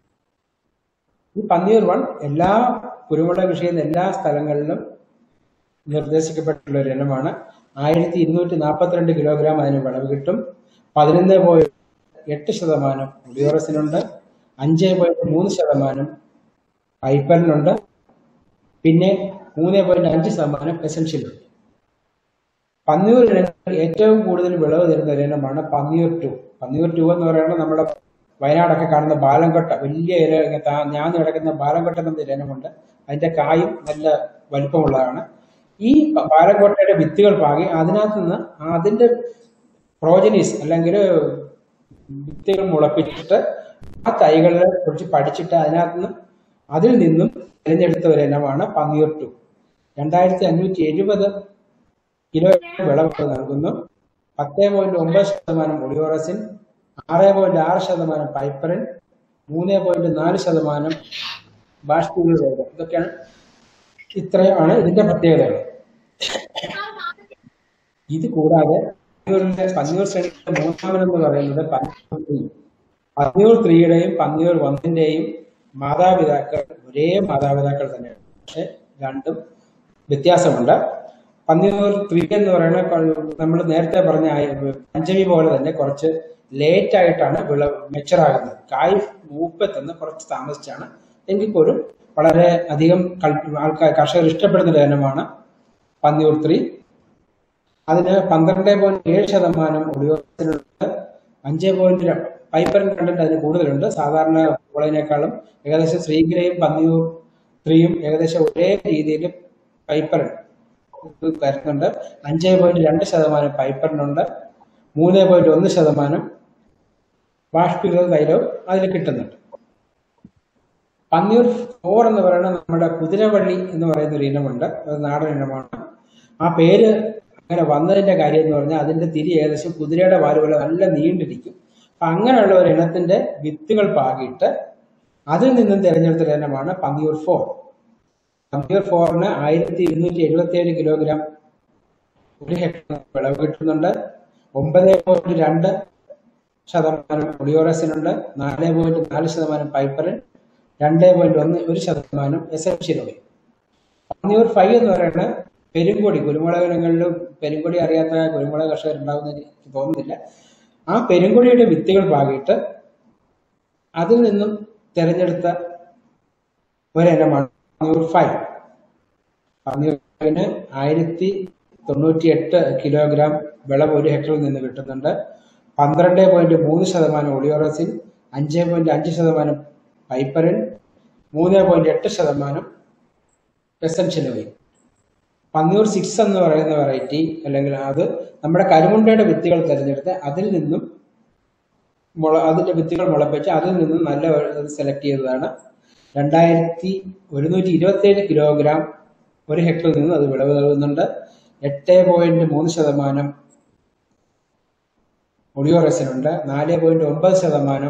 ഈ പന്നിയൂർ വൺ എല്ലാ കുരുമുളക് കൃഷി ചെയ്യുന്ന എല്ലാ സ്ഥലങ്ങളിലും നിർദ്ദേശിക്കപ്പെട്ടുള്ള ഒരു ഇനമാണ് ആയിരത്തി ഇരുന്നൂറ്റി നാൽപ്പത്തിരണ്ട് കിലോഗ്രാം അതിന് വിളവ് കിട്ടും പതിനൊന്ന് പോയിന്റ് എട്ട് ശതമാനം ഉളിയോറസിനുണ്ട് അഞ്ച് പോയിന്റ് മൂന്ന് ശതമാനം പൈപ്പറിനുണ്ട് പിന്നെ മൂന്ന് പോയിന്റ് അഞ്ച് ശതമാനം എസൻഷ്യലുണ്ട് പന്നിയൂർ ഇനങ്ങൾ ഏറ്റവും കൂടുതൽ വിളവ് തരുന്ന ഒരു ഇനമാണ് പന്നിയൂർ ടു പന്നിയൂർ ടു എന്ന് പറയുന്നത് നമ്മുടെ വയനാടൊക്കെ കാണുന്ന ബാലംകൊട്ട വലിയ ഇല ഇങ്ങനെ താ- ഞാന്ന് കിടക്കുന്ന ബാലംകൊട്ട എന്നൊരു ഇനമുണ്ട് അതിന്റെ കായും നല്ല വലിപ്പമുള്ളതാണ് ഈ പ- ബാലംകൊട്ടയുടെ വിത്തുകൾ പാകി അതിനകത്ത് നിന്ന് അതിന്റെ പ്രോജനീസ് അല്ലെങ്കിൽ വിത്തുകൾ മുളപ്പിച്ചിട്ട് ആ തൈകളെ കുറിച്ച് പഠിച്ചിട്ട് അതിനകത്ത് നിന്ന് അതിൽ നിന്നും തിരഞ്ഞെടുത്ത ഒരു ഇനമാണ് പന്നിയൂർ ടു രണ്ടായിരത്തി അഞ്ഞൂറ്റി എഴുപത് കിലോ വിളവ് നൽകുന്നു പത്ത് പോയിന്റ് ഒമ്പത് ശതമാനം ഒളിയോറസിൻ ആറ് പോയിന്റ് ആറ് ശതമാനം പൈപ്പറിൻ മൂന്ന് പോയിന്റ് നാല് ശതമാനം ബാഷ്പീകൃത ഇതൊക്കെയാണ് ഇത്രയുമാണ് ഇതിന്റെ പ്രത്യേകതകൾ ഇത് കൂടാതെ പന്നിയൂരിന്റെ പന്നിയൂർ ശ്രേണിയുടെ മൂന്നാമനെന്ന് പറയുന്നത് പന്നിയൂർ ത്രീ പന്നിയൂർ ത്രീയുടെയും പന്നിയൂർ ഒന്നിന്റെയും മാതാപിതാക്കൾ ഒരേ മാതാപിതാക്കൾ തന്നെയാണ് പക്ഷെ രണ്ടും വ്യത്യാസമുണ്ട് പന്നിയൂർ ത്രീ എന്ന് പറയുന്ന നമ്മൾ നേരത്തെ പറഞ്ഞ ആ പഞ്ചമി പോലെ തന്നെ കുറച്ച് ലേറ്റ് ആയിട്ടാണ് വിളവ് മെച്ചർ ആകുന്നത് കായ് മൂപ്പെത്തുന്ന കുറച്ച് താമസിച്ചാണ് എങ്കിൽ പോലും വളരെ അധികം കൽ- ആൾക്കാർ കർഷകർ ഇഷ്ടപ്പെടുന്ന ഒരു ഇനമാണ് പന്നിയൂർ ത്രീ അതിന് പന്ത്രണ്ട് പോയിന്റ് ഏഴ് ശതമാനം ഉപയോഗത്തിനുണ്ട് അഞ്ച് പോയിന്റ് പൈപ്പറിൻ കണ്ടന്റ് അതിന് കൂടുതലുണ്ട് സാധാരണ വിളവിനേക്കാളും ഏകദേശം ശ്രീഗ്രയും പന്നിയൂർ ത്രീയും ഏകദേശം ഒരേ രീതിയിൽ പൈപ്പറിൻ വരുന്നുണ്ട് അഞ്ച് പോയിന്റ് രണ്ട് ശതമാനം പൈപ്പറിനുണ്ട് മൂന്ന് പോയിന്റ് ഒന്ന് ശതമാനം ബാഷ്പീകൃത തൈലവും അതിൽ കിട്ടുന്നുണ്ട് പന്നിയൂർ ഫോർ എന്ന് പറയുന്നത് നമ്മുടെ കുതിരവള്ളി എന്ന് പറയുന്ന ഒരു ഇനമുണ്ട് അത് നാടൻ ഇനമാണ് ആ പേര് അങ്ങനെ വന്നതിന്റെ കാര്യം എന്ന് പറഞ്ഞാൽ അതിന്റെ തിരി ഏകദേശം കുതിരയുടെ വാല് പോലെ നല്ല നീണ്ടിരിക്കും അപ്പൊ അങ്ങനെയുള്ള ഒരു ഇനത്തിന്റെ വിത്തുകൾ പാകിയിട്ട് അതിൽ നിന്നും തിരഞ്ഞെടുത്ത ഒരു ഇനമാണ് പന്നിയൂർ ഫോർ പന്നിയൂർ ഫോറിന് ആയിരത്തി ഇരുന്നൂറ്റി എഴുപത്തി ഏഴ് കിലോഗ്രാം ഒരു ഹെക്ടർ വിളവ് കിട്ടുന്നുണ്ട് ഒമ്പത് പോയിന്റ് രണ്ട് ശതമാനം ഒളിയോറസിനുണ്ട് നാല് പോയിന്റ് നാല് ശതമാനം പൈപ്പറിൻ രണ്ട് പോയിന്റ് ഒന്ന് ഒരു ശതമാനം എസൻഷ്യൽ ഓയിൽ പന്നിയൂർ ഫൈവ് എന്ന് പറയുന്നത് പെരുങ്കൊടി കുരുമുളക് ഇനങ്ങളിലും പെരുങ്കൊടി അറിയാത്ത കുരുമുളക് കർഷകർ ഉണ്ടാകുന്ന എനിക്ക് തോന്നുന്നില്ല ആ പെരുങ്കൊടിയുടെ വിത്തുകൾ പാകിയിട്ട് അതിൽ നിന്നും തിരഞ്ഞെടുത്ത ഒരിനമാണ് പന്നിയൂർ ഫൈവ് പന്നിയൂരിന് ആയിരത്തി തൊണ്ണൂറ്റി എട്ട് കിലോഗ്രാം വിളവ് ഒരു ഹെക്ടറിൽ നിന്ന് കിട്ടുന്നുണ്ട് പന്ത്രണ്ട് പോയിന്റ് മൂന്ന് ശതമാനം ഒളിയോറസിൻ അഞ്ച് പോയിന്റ് അഞ്ച് ശതമാനം പൈപ്പറിൻ മൂന്ന് പോയിന്റ് എട്ട് ശതമാനം എസൻഷ്യൽ ഓയിൽ പന്നിയൂർ സിക്സ് എന്ന് പറയുന്ന വെറൈറ്റി അല്ലെങ്കിൽ അത് നമ്മുടെ കരിമുണ്ടയുടെ വിത്തുകൾ തിരഞ്ഞെടുത്ത് അതിൽ നിന്നും മുള അതിന്റെ വിത്തുകൾ മുളപ്പിച്ച് അതിൽ നിന്നും നല്ല സെലക്ട് ചെയ്തതാണ് രണ്ടായിരത്തി ഒരുന്നൂറ്റി ഇരുപത്തി ഏഴ് കിലോഗ്രാം ഒരു ഹെക്ടറിൽ നിന്ന് അത് വിളവ് നൽകുന്നുണ്ട് എട്ട് പോയിന്റ് മൂന്ന് ശതമാനം ഒളിയോറസിനുണ്ട് നാല് പോയിന്റ് ഒമ്പത് ശതമാനം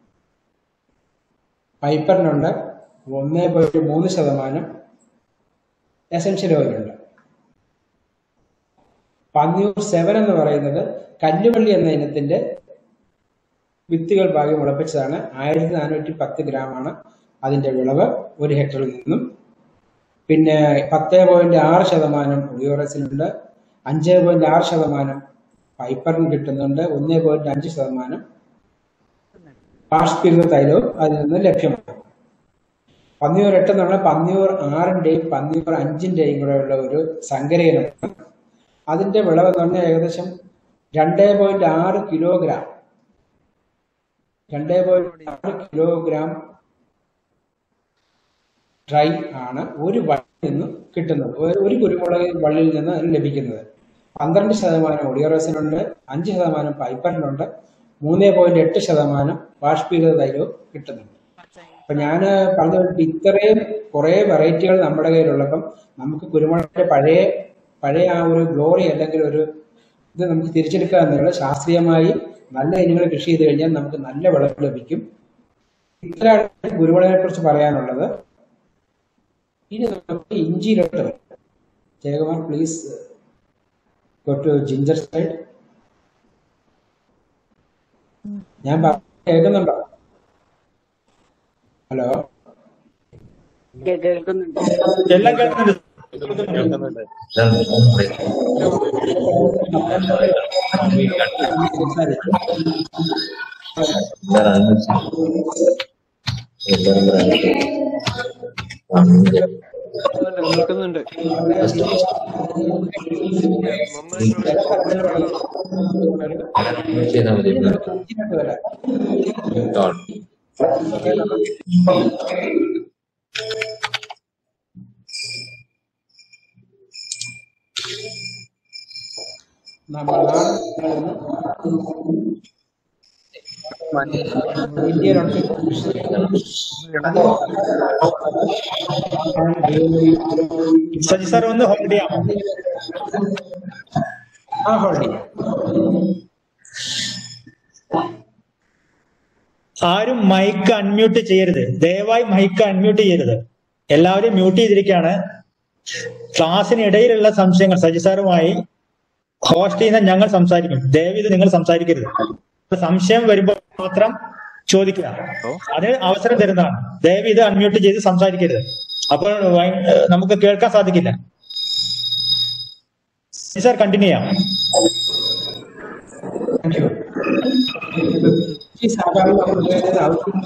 പൈപ്പറിനുണ്ട് ഒന്ന് പോയിന്റ് മൂന്ന് ശതമാനം എസൻഷ്യൽ ഓയിലുണ്ട് പന്നിയൂർ സെവൻ എന്ന് പറയുന്നത് കല്ലുവള്ളി എന്ന ഇനത്തിന്റെ വിത്തുകൾ പാകി മുളപ്പിച്ചതാണ് ആയിരത്തി നാനൂറ്റി പത്ത് ഗ്രാമാണ് അതിന്റെ വിളവ് ഒരു ഹെക്ടറിൽ നിന്നും പിന്നെ പത്ത് പോയിന്റ് ആറ് ശതമാനം ഒളിയോറസിനുണ്ട് അഞ്ച് പോയിന്റ് ആറ് ശതമാനം പൈപ്പറിന് കിട്ടുന്നുണ്ട് ഒന്ന് പോയിന്റ് അഞ്ച് ശതമാനം ബാഷ്പീകൃത തൈലവും അതിൽ നിന്ന് ലഭ്യമാണ് പന്നിയൂർ എട്ട് എന്ന് പറഞ്ഞാൽ പന്നിയൂർ ആറിന്റെയും പന്നിയൂർ അഞ്ചിന്റെയും കൂടെ ഉള്ള ഒരു സങ്കരയിനമാണ് അതിന്റെ വിളവ് എന്ന് പറഞ്ഞാൽ ഏകദേശം രണ്ട് പോയിന്റ് ആറ് കിലോഗ്രാം രണ്ട് പോയിന്റ് ആറ് കിലോഗ്രാം ഡ്രൈ ആണ് ഒരു വള്ളിയിൽ നിന്ന് കിട്ടുന്നത് ഒരു- ഒരു കുരുമുളക് വള്ളിയിൽ നിന്ന് അതിന് ലഭിക്കുന്നത് പന്ത്രണ്ട് ശതമാനം ഒളിയോറസിനുണ്ട് അഞ്ച് ശതമാനം പൈപ്പറിനുണ്ട് മൂന്ന് പോയിന്റ് എട്ട് ശതമാനം ബാഷ്പീകൃത തൈലവും കിട്ടുന്നുണ്ട് അപ്പൊ ഞാൻ പറഞ്ഞു വന്നത് ഇത്രയും കുറെ വെറൈറ്റികൾ നമ്മുടെ കയ്യിലുള്ളപ്പം നമുക്ക് കുരുമുളകിന്റെ പഴയ പഴയ ആ ഒരു ഗ്ലോറി അല്ലെങ്കിൽ ഒരു ഇത് നമുക്ക് തിരിച്ചെടുക്കുക എന്നുള്ളത് ശാസ്ത്രീയമായി നല്ല ഇനങ്ങൾ കൃഷി ചെയ്ത് കഴിഞ്ഞാൽ നമുക്ക് നല്ല വിളവ് ലഭിക്കും ഇത്രയാണ് കുരുമുളകിനെ കുറിച്ച് പറയാനുള്ളത് ഇനി നമുക്ക് ഇഞ്ചിയിലോട്ട് വരാം Jayakumar please go to ginger side ഞാൻ പറഞ്ഞ കേൾക്കുന്നുണ്ടോ ഹലോ എല്ലാം കേൾക്കുന്നുണ്ട് കേൾക്കുന്നുണ്ട് കേൾക്കുന്നുണ്ട് ചെയ്താൽ മതി ഇഞ്ചിയിലോട്ട് വരാം നമ്മുടെ നാട് ഇന്ത്യയിലുണ്ട് സജി സാർ ഒന്ന് ഹോൾഡ് ചെയ്യാമോ ആ ഹോൾഡ് ആരും മൈക്ക് അൺമ്യൂട്ട് ചെയ്യരുത് ദയവായി മൈക്ക് അൺമ്യൂട്ട് ചെയ്യരുത് എല്ലാവരും മ്യൂട്ട് ചെയ്തിരിക്കുകയാണ് ക്ലാസ്സിനിടയിലുള്ള സംശയങ്ങൾ സജി സാറുമായി ഹോസ്റ്റ് ചെയ്യുന്ന ഞങ്ങൾ സംസാരിക്കും ദയവ് ഇത് നിങ്ങൾ സംസാരിക്കരുത് സംശയം വരുമ്പോൾ മാത്രം ചോദിക്കുക അതിന് അവസരം തരുന്നതാണ് ദയവ് ഇത് അൺമ്യൂട്ട് ചെയ്ത് സംസാരിക്കരുത് അപ്പോൾ വൈ- നമുക്ക് കേൾക്കാൻ സാധിക്കില്ല സജി സാർ കണ്ടിന്യൂ ചെയ്യാം താങ്ക് യു ഈ സാധാരണ നമ്മൾ ഉപയോഗിക്കുന്ന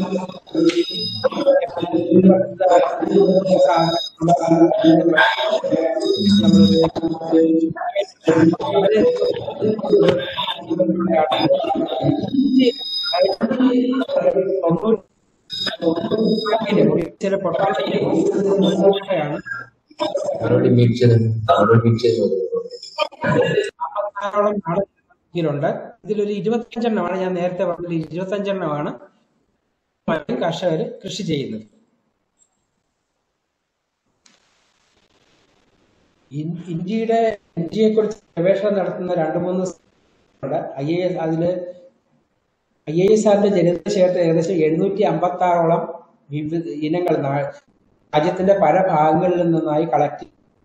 ചില പൊട്ടാണ് ആരോട് മീറ്റ് ചെയ്ത് ആരോട് മീറ്റ് ചെയ്ത് അമ്പത്താറോളം നാടൻ ഇതിലുണ്ട് ഇതിലൊരു ഇരുപത്തഞ്ചെണ്ണമാണ് ഞാൻ നേരത്തെ പറഞ്ഞത് ഇരുപത്തഞ്ചെണ്ണമാണ് കർഷകർ കൃഷി ചെയ്യുന്നത് ഇൻ- ഇന്ത്യയുടെ ഇന്ത്യയെ കുറിച്ച് ഗവേഷണം നടത്തുന്ന രണ്ട് മൂന്ന് ഉണ്ട് ഐ എ എസ് അതില് ഐ എ എസ് ആറിന്റെ ജനിതക ശേഖരത്തിൽ ഏകദേശം എഴുന്നൂറ്റി അമ്പത്തി ആറോളം വിവിധ ഇനങ്ങൾ നാ- രാജ്യത്തിന്റെ പല ഭാഗങ്ങളിൽ നിന്നായി കളക്ട്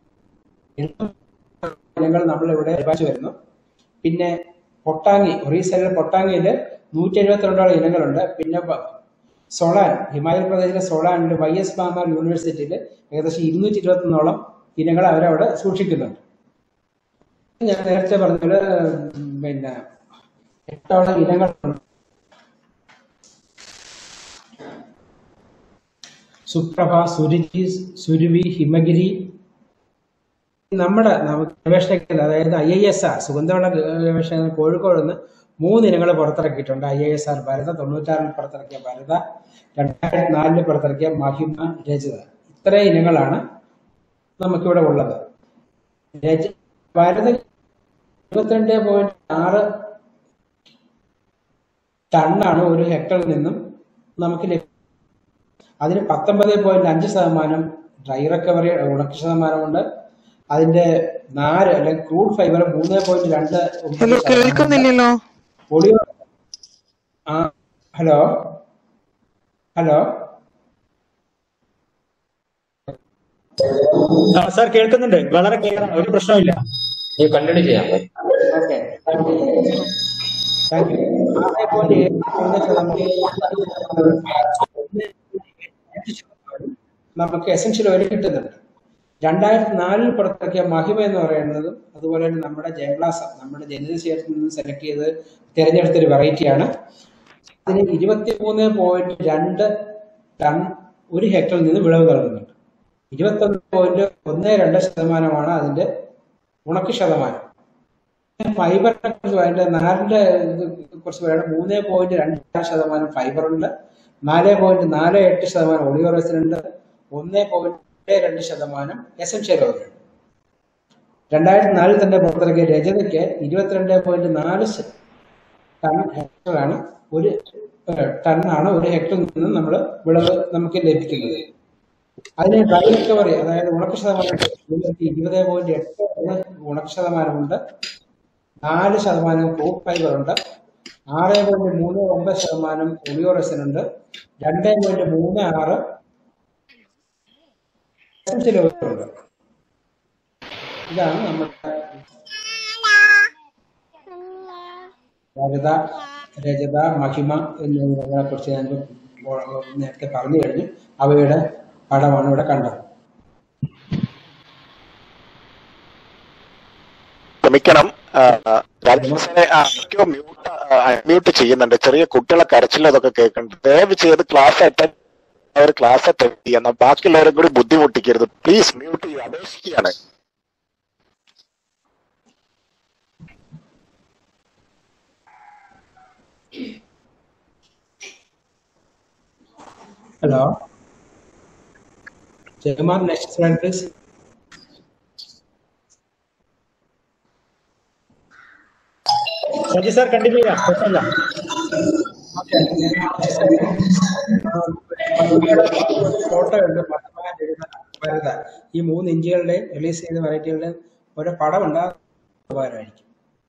ഇനങ്ങൾ നമ്മൾ ഇവിടെ പരിപാലിച്ചു വരുന്നു പിന്നെ പൊട്ടാങ്ങി ഒറീസയിലെ പൊട്ടാങ്ങിയിൽ നൂറ്റി എഴുപത്തിരണ്ടോളം ഇനങ്ങളുണ്ട് പിന്നെ ബ- സോളാൻ ഹിമാചൽ പ്രദേശിലെ സോളാനിൽ വൈ എസ് ബാമർ യൂണിവേഴ്സിറ്റിയിൽ ഏകദേശം ഇരുന്നൂറ്റി ഇരുപത്തൊന്നോളം ഇനങ്ങൾ അവരവിടെ സൂക്ഷിക്കുന്നുണ്ട് ഞാൻ നേരത്തെ പറഞ്ഞത് പിന്നെ എട്ടോളം ഇനങ്ങളുണ്ട് സുപ്രഭ സുരുചി സുരുവി ഹിമഗിരി നമ്മുടെ നമുക്ക് ഗവേഷണ കേന്ദ്രം അതായത് ഐ ഐ എസ് ആർ സുഗന്ധവള ഗവേഷണ കേന്ദ്രം കോഴിക്കോട് നിന്ന് മൂന്ന് ഇനങ്ങൾ പുറത്തിറക്കിയിട്ടുണ്ട് I I S R Bharatha തൊണ്ണൂറ്റാറിൽ പുറത്തിറക്കിയ ഭരത രണ്ടായിരത്തി നാലില് പുറത്തിറക്കിയ മഹിമ രചിത ഇത്രയും ഇനങ്ങളാണ് നമുക്കിവിടെ ഉള്ളത് രച ഭരത ഇരുപത്തിരണ്ട് പോയിന്റ് ആറ് ടണ്ണാണ് ഒരു ഹെക്ടറിൽ നിന്നും നമുക്ക് ലഭ്യം അതിന് പത്തൊമ്പത് പോയിന്റ് അഞ്ച് ശതമാനം ഡ്രൈ റിക്കവറി ഉണക്ക ശതമാനമുണ്ട് അതിന്റെ നാല് അല്ലെങ്കിൽ ക്രൂഡ് ഫൈബർ മൂന്ന് പോയിന്റ് രണ്ട് ഒമ്പത് ഹലോ ശതമാനമുണ്ട് കേൾക്കുന്നില്ലല്ലോ പൊടി ആ ഹലോ ഹലോ ആ, സാർ കേൾക്കുന്നുണ്ട് വളരെ ക്ലിയർ ആണ് ഒരു പ്രശ്നമില്ല നീ കണ്ടിന്യൂ ചെയ്യാം ഓക്കെ താങ്ക് യു ആറ് പോയിന്റ് ഏഴ് മൂന്ന് ശതമാനം നമുക്ക് എസൻഷ്യൽ ഓയിൽ കിട്ടുന്നുണ്ട് രണ്ടായിരത്തി നാലിൽ പുറത്തിറക്കിയ മഹിമ എന്ന് പറയുന്നതും അതുപോലെ തന്നെ നമ്മുടെ ജയഗ്ലാസ നമ്മുടെ ജനിതക ശേഷത്തിൽ നിന്ന് സെലക്ട് ചെയ്ത് തിരഞ്ഞെടുത്തൊരു വെറൈറ്റിയാണ് അതിന് ഇരുപത്തി മൂന്ന് പോയിന്റ് രണ്ട് ടൺ ഒരു ഹെക്ടറിൽ നിന്ന് വിളവ് നൽകുന്നുണ്ട് ഇരുപത്തൊന്ന് പോയിന്റ് ഒന്ന് രണ്ട് ശതമാനമാണ് അതിന്റെ ഉണക്ക് ശതമാനം ഫൈബറിനെ കുറിച്ച് അതിന്റെ നാലിന്റെ ഇത് കുറിച്ച് പറയുന്നത് മൂന്ന് പോയിന്റ് രണ്ട് ശതമാനം ഫൈബറുണ്ട് നാല് പോയിന്റ് നാല് എട്ട് ശതമാനം ഒളിയോറസിനുണ്ട് ഒന്ന് പോയിന്റ് രണ്ട് ശതമാനം എസൻഷ്യൽ ഓയിലുണ്ട് രണ്ടായിരത്തി നാലിൽ തന്നെ പുറത്തിറക്കിയ രജതയ്ക്ക് ഇരുപത്തിരണ്ട് പോയിന്റ് നാല് ശ- ടൺ ഹെക്ടറാണ് ഒരു ഏഹ്, ടണ്ണാണ് ഒരു ഹെക്ടറിൽ നിന്ന് നമ്മൾ വിളവ് നമുക്ക് ലഭിക്കുന്നത് അതിന് ഡ്രൈ റിക്കവറി അതായത് ഉണക്ക ശതമാനം ഇരുപത് പോയിന്റ് എട്ട് ഒന്ന് ഉണക്ക ശതമാനമുണ്ട് നാല് ശതമാനം ക്രൂഡ് ഫൈബർ ഉണ്ട് ആറ് പോയിന്റ് മൂന്ന് ഒമ്പത് ശതമാനം ഒളിയോറസിൻ ഉണ്ട് രണ്ട് പോയിന്റ് മൂന്ന് ആറ് എസൻഷ്യൽ ഓയിൽ ഉണ്ട് ഇതാണ് നമ്മുടെ രജത രജത മഹിമ എന്നിവയെ കുറിച്ച് ഞാൻ നേരത്തെ പറഞ്ഞു കഴിഞ്ഞു അവയുടെ പടമാണ് ഇവിടെ കണ്ടത് ക്ഷമിക്കണം ആ, രാജേഷ് ആർക്കോ മ്യൂട്ട് മ്യൂട്ട് ചെയ്യുന്നുണ്ട് ചെറിയ കുട്ടികളെ കരച്ചിലും അതൊക്കെ കേൾക്കുന്നുണ്ട് ദയവ് ചെയ്ത് ക്ലാസ് അറ്റൻഡ് അവർ ക്ലാസ് അറ്റൻഡ് ചെയ്യണം ബാക്കിയുള്ളവരെ കൂടി ബുദ്ധിമുട്ടിക്കരുത് പ്ലീസ് മ്യൂട്ട് ചെയ്യുക അപേക്ഷിക്കുകയാണ് hello Jayakumar next slide please Saji sir continue ചെയ്യാം പ്രശ്നമില്ല ഫോട്ടോ ഉണ്ട് പത്മനാഭൻ എഴുതുന്ന വരുത ഈ മൂന്ന് ഇഞ്ചുകളുടെയും റിലീസ് ചെയ്ത വെറൈറ്റികളുടെയും ഓരോ പടം ഉണ്ട് അത് ഉപകാരമായിരിക്കും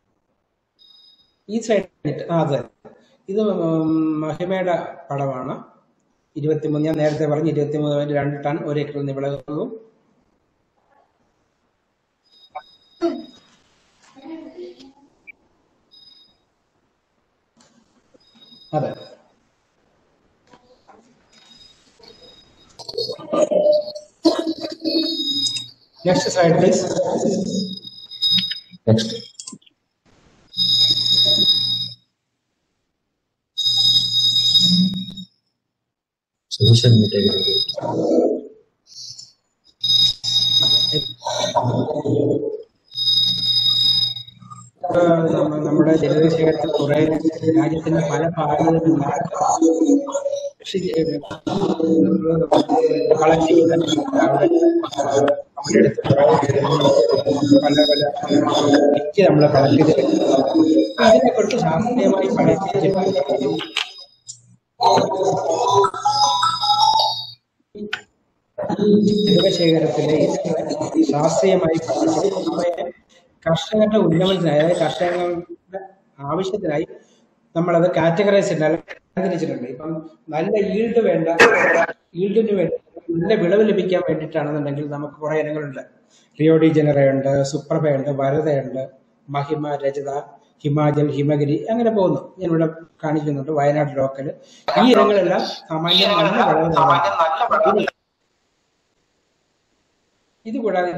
ഈ സൈഡ് ആ അതെ ഇത് ഉം, മഹിമയുടെ പടമാണ് ഇരുപത്തിമൂന്ന് ഞാൻ നേരത്തെ പറഞ്ഞു ഇരുപത്തിമൂന്ന് പോയിന്റ് രണ്ട് ടൺ ഒരു ഏക്കറിൽ നിന്ന് വിളവും അതെ next slide please next social media നമ്മ- നമ്മുടെ ജലവിധ ശേഖരത്തിൽ കുറെ രാജ്യത്തിന്റെ പല ഭാഗങ്ങളിൽ നിന്നാണ് കൃഷി കളക്ട് ചെയ്യുന്നത് അവിടെ നമ്മുടെ അടുത്ത് പല പല കിറ്റ് നമ്മൾ കളക്ട് ചെയ്ത് അതിനെക്കുറിച്ച് ശാസ്ത്രീയമായി പഠിച്ചിട്ട് മൃഗശേഖരത്തിലെ ശാസ്ത്രീയമായി പഠിച്ച് അവയെ കർഷകരുടെ ഉന്നമനത്തിനായി അതായത് കർഷകരുടെ ആവശ്യത്തിനായി നമ്മളത് കാറ്റഗറൈസ് തിരിച്ചിട്ടുണ്ട് ഇപ്പം നല്ല ഈൽഡ് വേണ്ട ഈൽഡിന് വേണ്ടി നല്ല വിളവ് ലഭിക്കാൻ വേണ്ടിയിട്ടാണെന്നുണ്ടെങ്കിൽ നമുക്ക് കുറെ ഇനങ്ങളുണ്ട് റിയോഡി ജനറയുണ്ട് സുപ്രഭയുണ്ട് വരതയുണ്ട് മഹിമ രജത ഹിമാചൽ ഹിമഗിരി അങ്ങനെ പോകുന്നു ഞാൻ ഇവിടെ കാണിക്കുന്നുണ്ട് വയനാട് ലോക്കൽ ഈ ഇനങ്ങളെല്ലാം സാമാന്യം നല്ല വിളവ് നൽകുന്നു. ഇത് ഇത് കൂടാതെ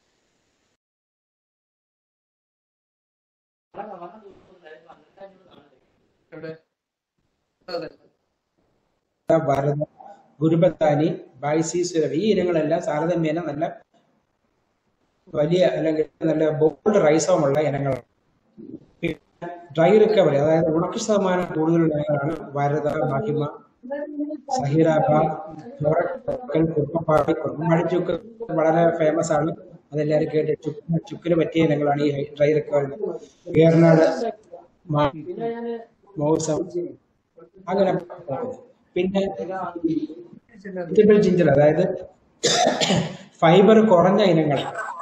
ഭരത ഗുരുബത്താനി ബൈസി സുരഭി ഈ ഇനങ്ങളെല്ലാം താരതമ്യേന നല്ല വലിയ അല്ലെങ്കിൽ നല്ല ബോൾഡ് റൈസോമുള്ള ഇനങ്ങളാണ് പിന്നെ ഡ്രൈ റിക്കവറി അതായത് ഉണക്ക ശതമാനം കൂടുതലുള്ള ഇനങ്ങളാണ് വരത മഹിമ സഹിറാബ ലോറക്കൽ കുറുപ്പപ്പാടി കുറുപ്പപ്പാടി ചുക്ക് വളരെ ഫേമസ് ആണ് അതെല്ലാവരും കേട്ട് ചുക്ക് ചുക്കിന് പറ്റിയ ഇനങ്ങളാണ് ഈ ഡ്രൈ റിക്കവറി ഏറനാട് മാ- മൗസം അങ്ങനെ പോകുന്നു. പിന്നെ വെജിറ്റബിൾ ജിഞ്ചർ അതായത് ഫൈബർ കുറഞ്ഞ ഇനങ്ങൾ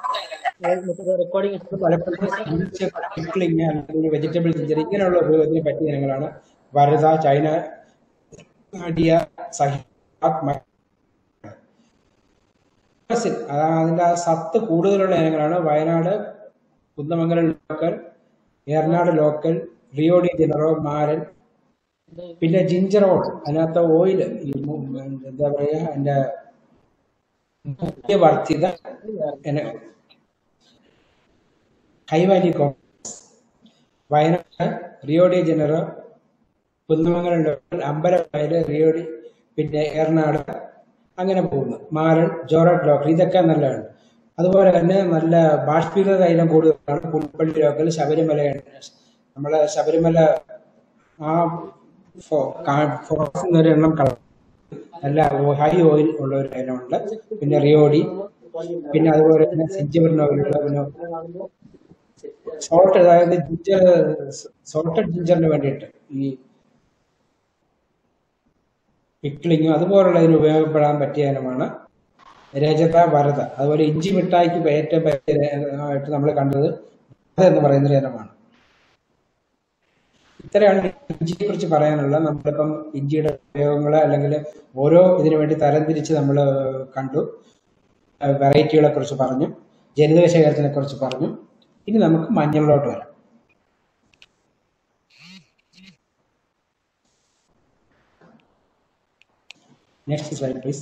പലപ്പോഴും പിക്ലിങ് അല്ലെങ്കിൽ വെജിറ്റബിൾ ജിഞ്ചർ ഇങ്ങനെയുള്ള ഉപയോഗത്തിന് പറ്റിയ ഇനങ്ങളാണ് വരത ചൈന അടിയ സഹി അതിന്റെ ആ സത്ത് കൂടുതലുള്ള ഇനങ്ങളാണ് Wayanad Kunnamangalam local Eranad local Rio de Janeiro Maran പിന്നെ ജിഞ്ചർ ഓൾ അതിനകത്ത് ഓയിൽ എന്താ പറയാ അതിന്റെ മൂല്യവർദ്ധിത ഇനങ്ങൾ high valley complex Wayanad Rio de Janeiro Kunnamangalam local Ambalavayal Rio de പിന്നെ ഏറനാട് അങ്ങനെ പോകുന്നു മാരൻ ജോറഡ് ലോക്കൽ ഇതൊക്കെ നല്ലതാണ് അതുപോലെ തന്നെ നല്ല ബാഷ്പീകൃത തൈലം കൂടുതലാണ് പുൽപ്പള്ളി ലോക്കൽ ശബരിമലയാണ് നമ്മളെ ശബരിമല ആ ഫോറസ്റ്റിൽ ഒരു എണ്ണം കളർ നല്ല ഹൈ ഓയിൽ ഉള്ള ഒരു ഇനമുണ്ട് പിന്നെ റിയോഡി പിന്നെ അതുപോലെ തന്നെ സിഞ്ചിബറിനുള്ള പിന്നെ സോൾട്ട് അതായത് ജിഞ്ചർ സോൾട്ടഡ് ജിഞ്ചറിന് വേണ്ടിയിട്ട് ഈ പിക്ലിങ്ങും അതുപോലുള്ളതിന് ഉപയോഗപ്പെടാൻ പറ്റിയ ഇനമാണ് രജത വരത അതുപോലെ ഇഞ്ചി മിഠായിക്ക് ഏറ്റവും പറ്റിയ ആയിട്ട് നമ്മൾ കണ്ടത് വരത എന്ന് പറയുന്ന ഒരു ഇനമാണ് ഇത്രയാണ് ഇഞ്ചിയെ കുറിച്ച് പറയാനുള്ള നമ്മളിപ്പം ഇഞ്ചിയുടെ ഉപയോഗങ്ങൾ അല്ലെങ്കിൽ ഓരോ ഇതിനു വേണ്ടി തരംതിരിച്ച് നമ്മൾ കണ്ടു വെറൈറ്റികളെ കുറിച്ച് പറഞ്ഞു ജനിതക ശേഖരത്തിനെ കുറിച്ച് പറഞ്ഞു ഇനി നമുക്ക് മഞ്ഞളിലോട്ട് വരാം നെക്സ്റ്റ് സ്ലൈഡ് പ്ലീസ്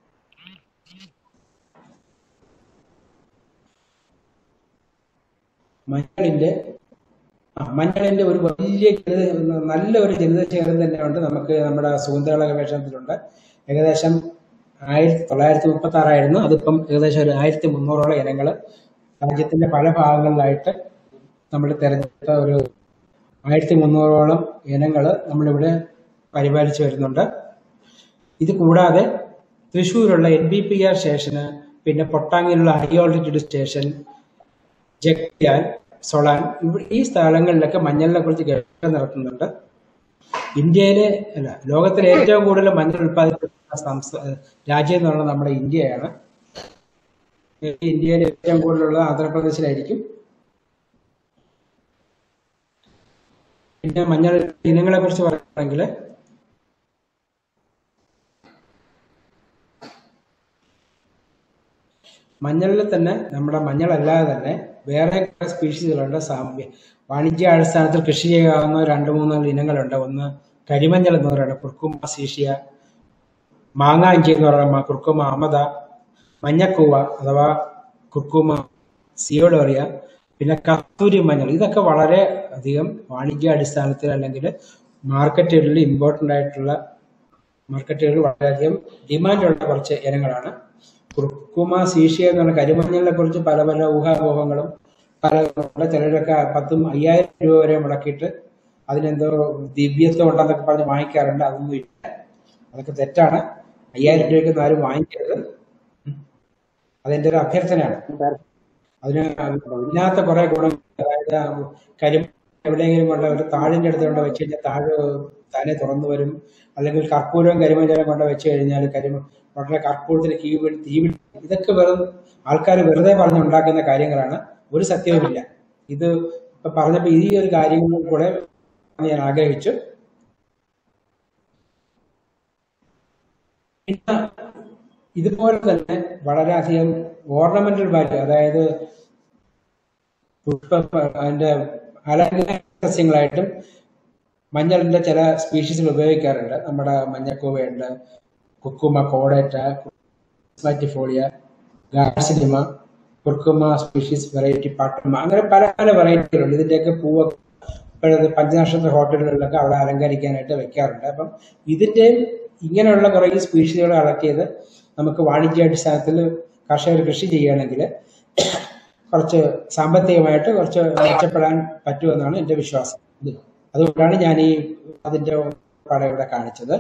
മഞ്ഞളിന്റെ ആ, മഞ്ഞളിന്റെ ഒരു വലിയ ജനിത നല്ല ഒരു ജനിതക ശേഖരം തന്നെയുണ്ട് നമുക്ക് നമ്മുടെ സുഗന്ധവിള ഗവേഷണത്തിലുണ്ട് ഏകദേശം ആയിരത്തി തൊള്ളായിരത്തി മുപ്പത്തി ആറായിരുന്നു അതിപ്പം ഏകദേശം ഒരു ആയിരത്തി മുന്നൂറോളം ഇനങ്ങൾ രാജ്യത്തിന്റെ പല ഭാഗങ്ങളിലായിട്ട് നമ്മൾ തിരഞ്ഞെടുത്ത ഒരു ആയിരത്തി മുന്നൂറോളം ഇനങ്ങൾ നമ്മളിവിടെ പരിപാലിച്ചു വരുന്നുണ്ട് ഇത് കൂടാതെ തൃശ്ശൂരുള്ള എൻ ബി പി ആർ സ്റ്റേഷന് പിന്നെ പൊട്ടാങ്ങിലുള്ള ഹൈ ഓൾട്ടിറ്റ്യൂഡ് സ്റ്റേഷൻ ജഗ്യാൽ സൊളാൻ ഇവ- ഈ സ്ഥലങ്ങളിലൊക്കെ മഞ്ഞളിനെ കുറിച്ച് ഗവേഷണം നടത്തുന്നുണ്ട് ഇന്ത്യയിലെ അല്ല ലോകത്തിലെ ഏറ്റവും കൂടുതൽ മഞ്ഞൾ ഉൽപ്പാദിപ്പിക്കുന്ന സംസ്ഥാന രാജ്യം എന്ന് പറയുന്നത് നമ്മുടെ ഇന്ത്യയാണ് ഇന്ത്യയിൽ ഏറ്റവും കൂടുതലുള്ള ആന്ധ്രാപ്രദേശിലായിരിക്കും പിന്നെ മഞ്ഞൾ ഇനങ്ങളെ കുറിച്ച് പറയുകയാണെങ്കിൽ മഞ്ഞളിൽ തന്നെ നമ്മുടെ മഞ്ഞളല്ലാതെ തന്നെ വേറെ കുറെ സ്പീഷീസുകളുണ്ട് സാമ്യ വാണിജ്യ അടിസ്ഥാനത്തിൽ കൃഷി ചെയ്യാവുന്ന രണ്ട് മൂന്ന് ഇനങ്ങളുണ്ട് ഒന്ന് കരിമഞ്ഞൾ എന്ന് പറയുന്നത് കുർക്കുമ സീഷ്യ മാങ്ങാഞ്ചി എന്ന് പറയുന്ന കുർക്കുമ അമത മഞ്ഞക്കൂവ അഥവാ കുർക്കുമ സിയോഡോറിയ പിന്നെ കസ്തൂരി മഞ്ഞൾ ഇതൊക്കെ വളരെ അധികം വാണിജ്യ അടിസ്ഥാനത്തിൽ അല്ലെങ്കിൽ മാർക്കറ്റുകളിൽ ഇമ്പോർട്ടൻ്റ് ആയിട്ടുള്ള മാർക്കറ്റുകളിൽ വളരെയധികം ഡിമാൻഡുള്ള കുറച്ച് ഇനങ്ങളാണ് കുർക്കുമ സീഷ്യ എന്ന് പറഞ്ഞ കരിമഞ്ഞളിനെ കുറിച്ച് പല പല ഊഹാപോഹങ്ങളും പല പല ചിലരൊക്കെ പത്തും അയ്യായിരം രൂപ വരെ മുടക്കിയിട്ട് അതിനെന്തോ ദിവ്യത്വം ഉണ്ടെന്നൊക്കെ പറഞ്ഞ് വാങ്ങിക്കാറുണ്ട് അതൊന്നും ഇല്ല അതൊക്കെ തെറ്റാണ് അയ്യായിരം രൂപയ്ക്ക് ആരും വാങ്ങിക്കരുത് അതെന്റെ ഒരു അഭ്യർത്ഥനയാണ് അതിന് ഇല്ലാത്ത കുറെ ഗുണം അതായത് കരിമ എവിടെയെങ്കിലും കൊണ്ട് ഒരു താഴിന്റെ അടുത്ത് കൊണ്ട് വെച്ച് കഴിഞ്ഞാൽ താഴ് താനെ തുറന്നു വരും അല്ലെങ്കിൽ കർപ്പൂരവും കരിമജലം കൊണ്ട് വെച്ച് കഴിഞ്ഞാൽ കരിമ വളരെ കർപ്പൂരത്തിന് കീ വീണ് തീ വീണ് ഇതൊക്കെ വെറും ആൾക്കാർ വെറുതെ പറഞ്ഞുണ്ടാക്കുന്ന കാര്യങ്ങളാണ് ഒരു സത്യവുമില്ല ഇത് ഇപ്പൊ പറഞ്ഞപ്പോ ഈ ഒരു കാര്യങ്ങൾ കൂടെ ഞാൻ ആഗ്രഹിച്ചു പിന്നെ ഇതുപോലെ തന്നെ വളരെയധികം ഓർണമെന്റൽ വാല്യൂ അതായത് പുഷ്പ അതിന്റെ അലങ്കാര സസ്യങ്ങളായിട്ടും മഞ്ഞളിന്റെ ചില സ്പീഷീസുകൾ ഉപയോഗിക്കാറുണ്ട് നമ്മുടെ മഞ്ഞക്കൂവയുണ്ട് കുക്കുമ കോഡേറ്റ മാറ്റിഫോളിയ ഗാർസിനിമ കുർക്കുമ സ്പീഷീസ് വെറൈറ്റി പാട്ടുമ അങ്ങനെ പല പല വെറൈറ്റികളുണ്ട് ഇതിന്റെയൊക്കെ പൂവൊക്കെ ഇപ്പോഴത്തെ പഞ്ചനക്ഷത്ര ഹോട്ടലുകളിലൊക്കെ അവിടെ അലങ്കരിക്കാനായിട്ട് വെക്കാറുണ്ട് അപ്പം ഇതിന്റെ ഇങ്ങനെയുള്ള കുറേ സ്പീഷീസുകൾ കളക്ട് ചെയ്ത് നമുക്ക് വാണിജ്യാടിസ്ഥാനത്തിൽ കർഷകർ കൃഷി ചെയ്യുകയാണെങ്കിൽ കുറച്ച് സാമ്പത്തികമായിട്ട് കുറച്ച് മെച്ചപ്പെടാൻ പറ്റുമെന്നാണ് എൻ്റെ വിശ്വാസം ഇത് അതുകൊണ്ടാണ് ഞാൻ ഈ അതിന്റെ പടം ഇവിടെ കാണിച്ചത്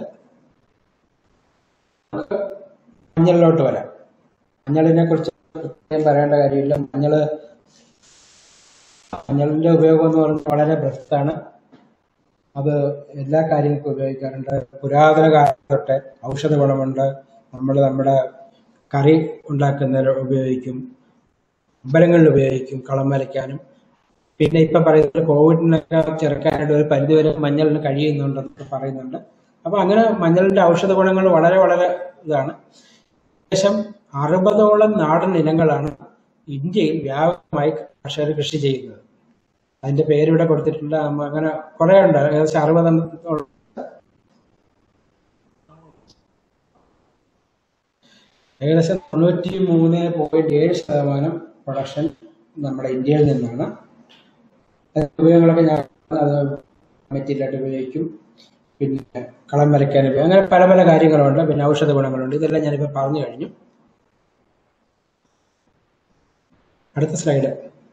നമുക്ക് മഞ്ഞളിലോട്ട് വരാം മഞ്ഞളിനെ കുറിച്ച് പ്രത്യേകം പറയേണ്ട കാര്യമില്ല മഞ്ഞള് മഞ്ഞളിന്റെ ഉപയോഗം എന്ന് പറഞ്ഞാൽ വളരെ ബൃഹത്താണ് അത് എല്ലാ കാര്യങ്ങൾക്കും ഉപയോഗിക്കാറുണ്ട് പുരാതന കാലം തൊട്ട് ഔഷധ ഗുണമുണ്ട് നമ്മൾ നമ്മുടെ കറി ഉണ്ടാക്കുന്നതിന് ഉപയോഗിക്കും അമ്പലങ്ങളിൽ ഉപയോഗിക്കും കളം വരയ്ക്കാനും പിന്നെ ഇപ്പൊ പറയുന്നത് കോവിഡിനൊക്കെ ചെറുക്കാനായിട്ട് ഒരു പരിധിവരെ മഞ്ഞളിന് കഴിയുന്നുണ്ടെന്നൊക്കെ പറയുന്നുണ്ട് അപ്പൊ അങ്ങനെ മഞ്ഞളിന്റെ ഔഷധ ഗുണങ്ങൾ വളരെ വളരെ ഇതാണ് ഏകദേശം അറുപതോളം നാടൻ ഇനങ്ങളാണ് ഇന്ത്യയിൽ വ്യാപകമായി കർഷകർ കൃഷി ചെയ്യുന്നത് അതിന്റെ പേര് ഇവിടെ കൊടുത്തിട്ടുണ്ട് അമ്മ അങ്ങനെ കുറെ ഉണ്ട് ഏകദേശം അറുപതെണ്ണത്തോളം ഏകദേശം തൊണ്ണൂറ്റി മൂന്ന് പോയിന്റ് ഏഴ് ശതമാനം പ്രൊഡക്ഷൻ നമ്മുടെ ഇന്ത്യയിൽ നിന്നാണ് അതിന്റെ ഉപയോഗങ്ങളൊക്കെ ഞാൻ അത് മെറ്റീരിയലായിട്ട് ഉപയോഗിക്കും പിന്നെ കളം വരയ്ക്കാൻ ഉപയോഗിക്കും അങ്ങനെ പല പല കാര്യങ്ങളുണ്ട് പിന്നെ ഔഷധ ഗുണങ്ങളുണ്ട് ഇതെല്ലാം ഞാനിപ്പോൾ പറഞ്ഞു കഴിഞ്ഞു അടുത്ത സ്ലൈഡ്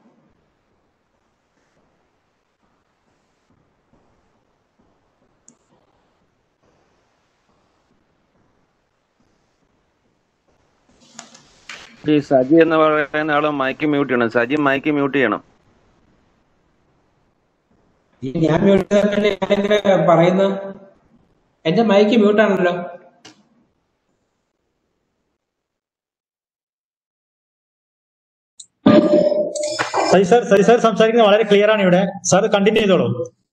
ഈ സജി എന്ന് പറയുന്ന ആള് മൈക്ക് മ്യൂട്ട് ചെയ്യണം സജി മൈക്ക് മ്യൂട്ട് ചെയ്യണം ഈ ഞാൻ മ്യൂട്ട് ചെയ്തതല്ലേ ഞാനിങ്ങനെ പറയുന്ന എന്റെ മൈക്ക് മ്യൂട്ടാണല്ലോ സജി സാർ സജി സാർ സംസാരിക്കുന്നത് വളരെ ക്ലിയർ ആണ് ഇവിടെ സാർ കണ്ടിന്യൂ ചെയ്തോളൂ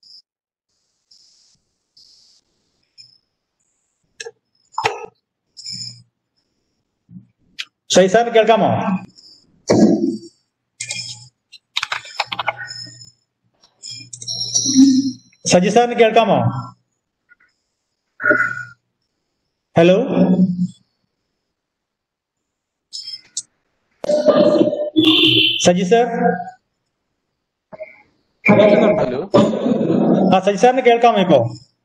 സജി സാർ കേൾക്കാമോ സജി സാറിന് കേൾക്കാമോ ഹലോ സജി സാർ കേൾക്കുന്നുണ്ടോ ഹലോ ആ സജി സാറിന് കേൾക്കാമോ ഇപ്പോ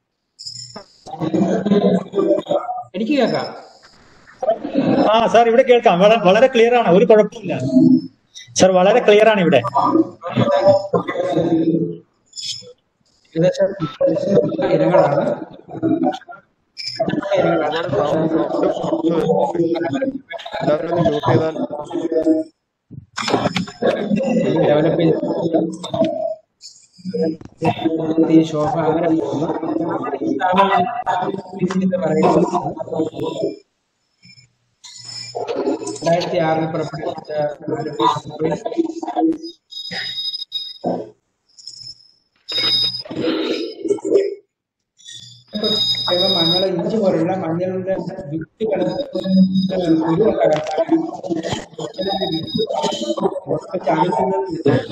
എനിക്ക് കേൾക്കാം ആ സാർ ഇവിടെ കേൾക്കാം വള- വളരെ ക്ലിയർ ആണ് ഒരു കുഴപ്പമില്ല സാർ വളരെ ക്ലിയർ ആണ് ഇവിടെ ഏകദേശം ഇനങ്ങളാണ് ഇനങ്ങളാണ് ഒരുപാട് സൗണ്ട് എല്ലാവരും ഒന്ന് മ്യൂട്ട് ചെയ്താൽ ഡെവലപ്പ് ചെയ്ത് ഈ ശോഭ അങ്ങനെ പോകുന്നു എന്ന് പറയുന്നത് രണ്ടായിരത്തി ആറിൽ പുറപ്പെടുവിച്ച മഞ്ഞൾ ഇഞ്ചി പോലുള്ള മഞ്ഞളുടെ വിത്തുകൾ കുരുവൊക്കെ മഞ്ഞളിന്റെ വിത്ത് ഒക്കെ ചാണിക്കുന്നത്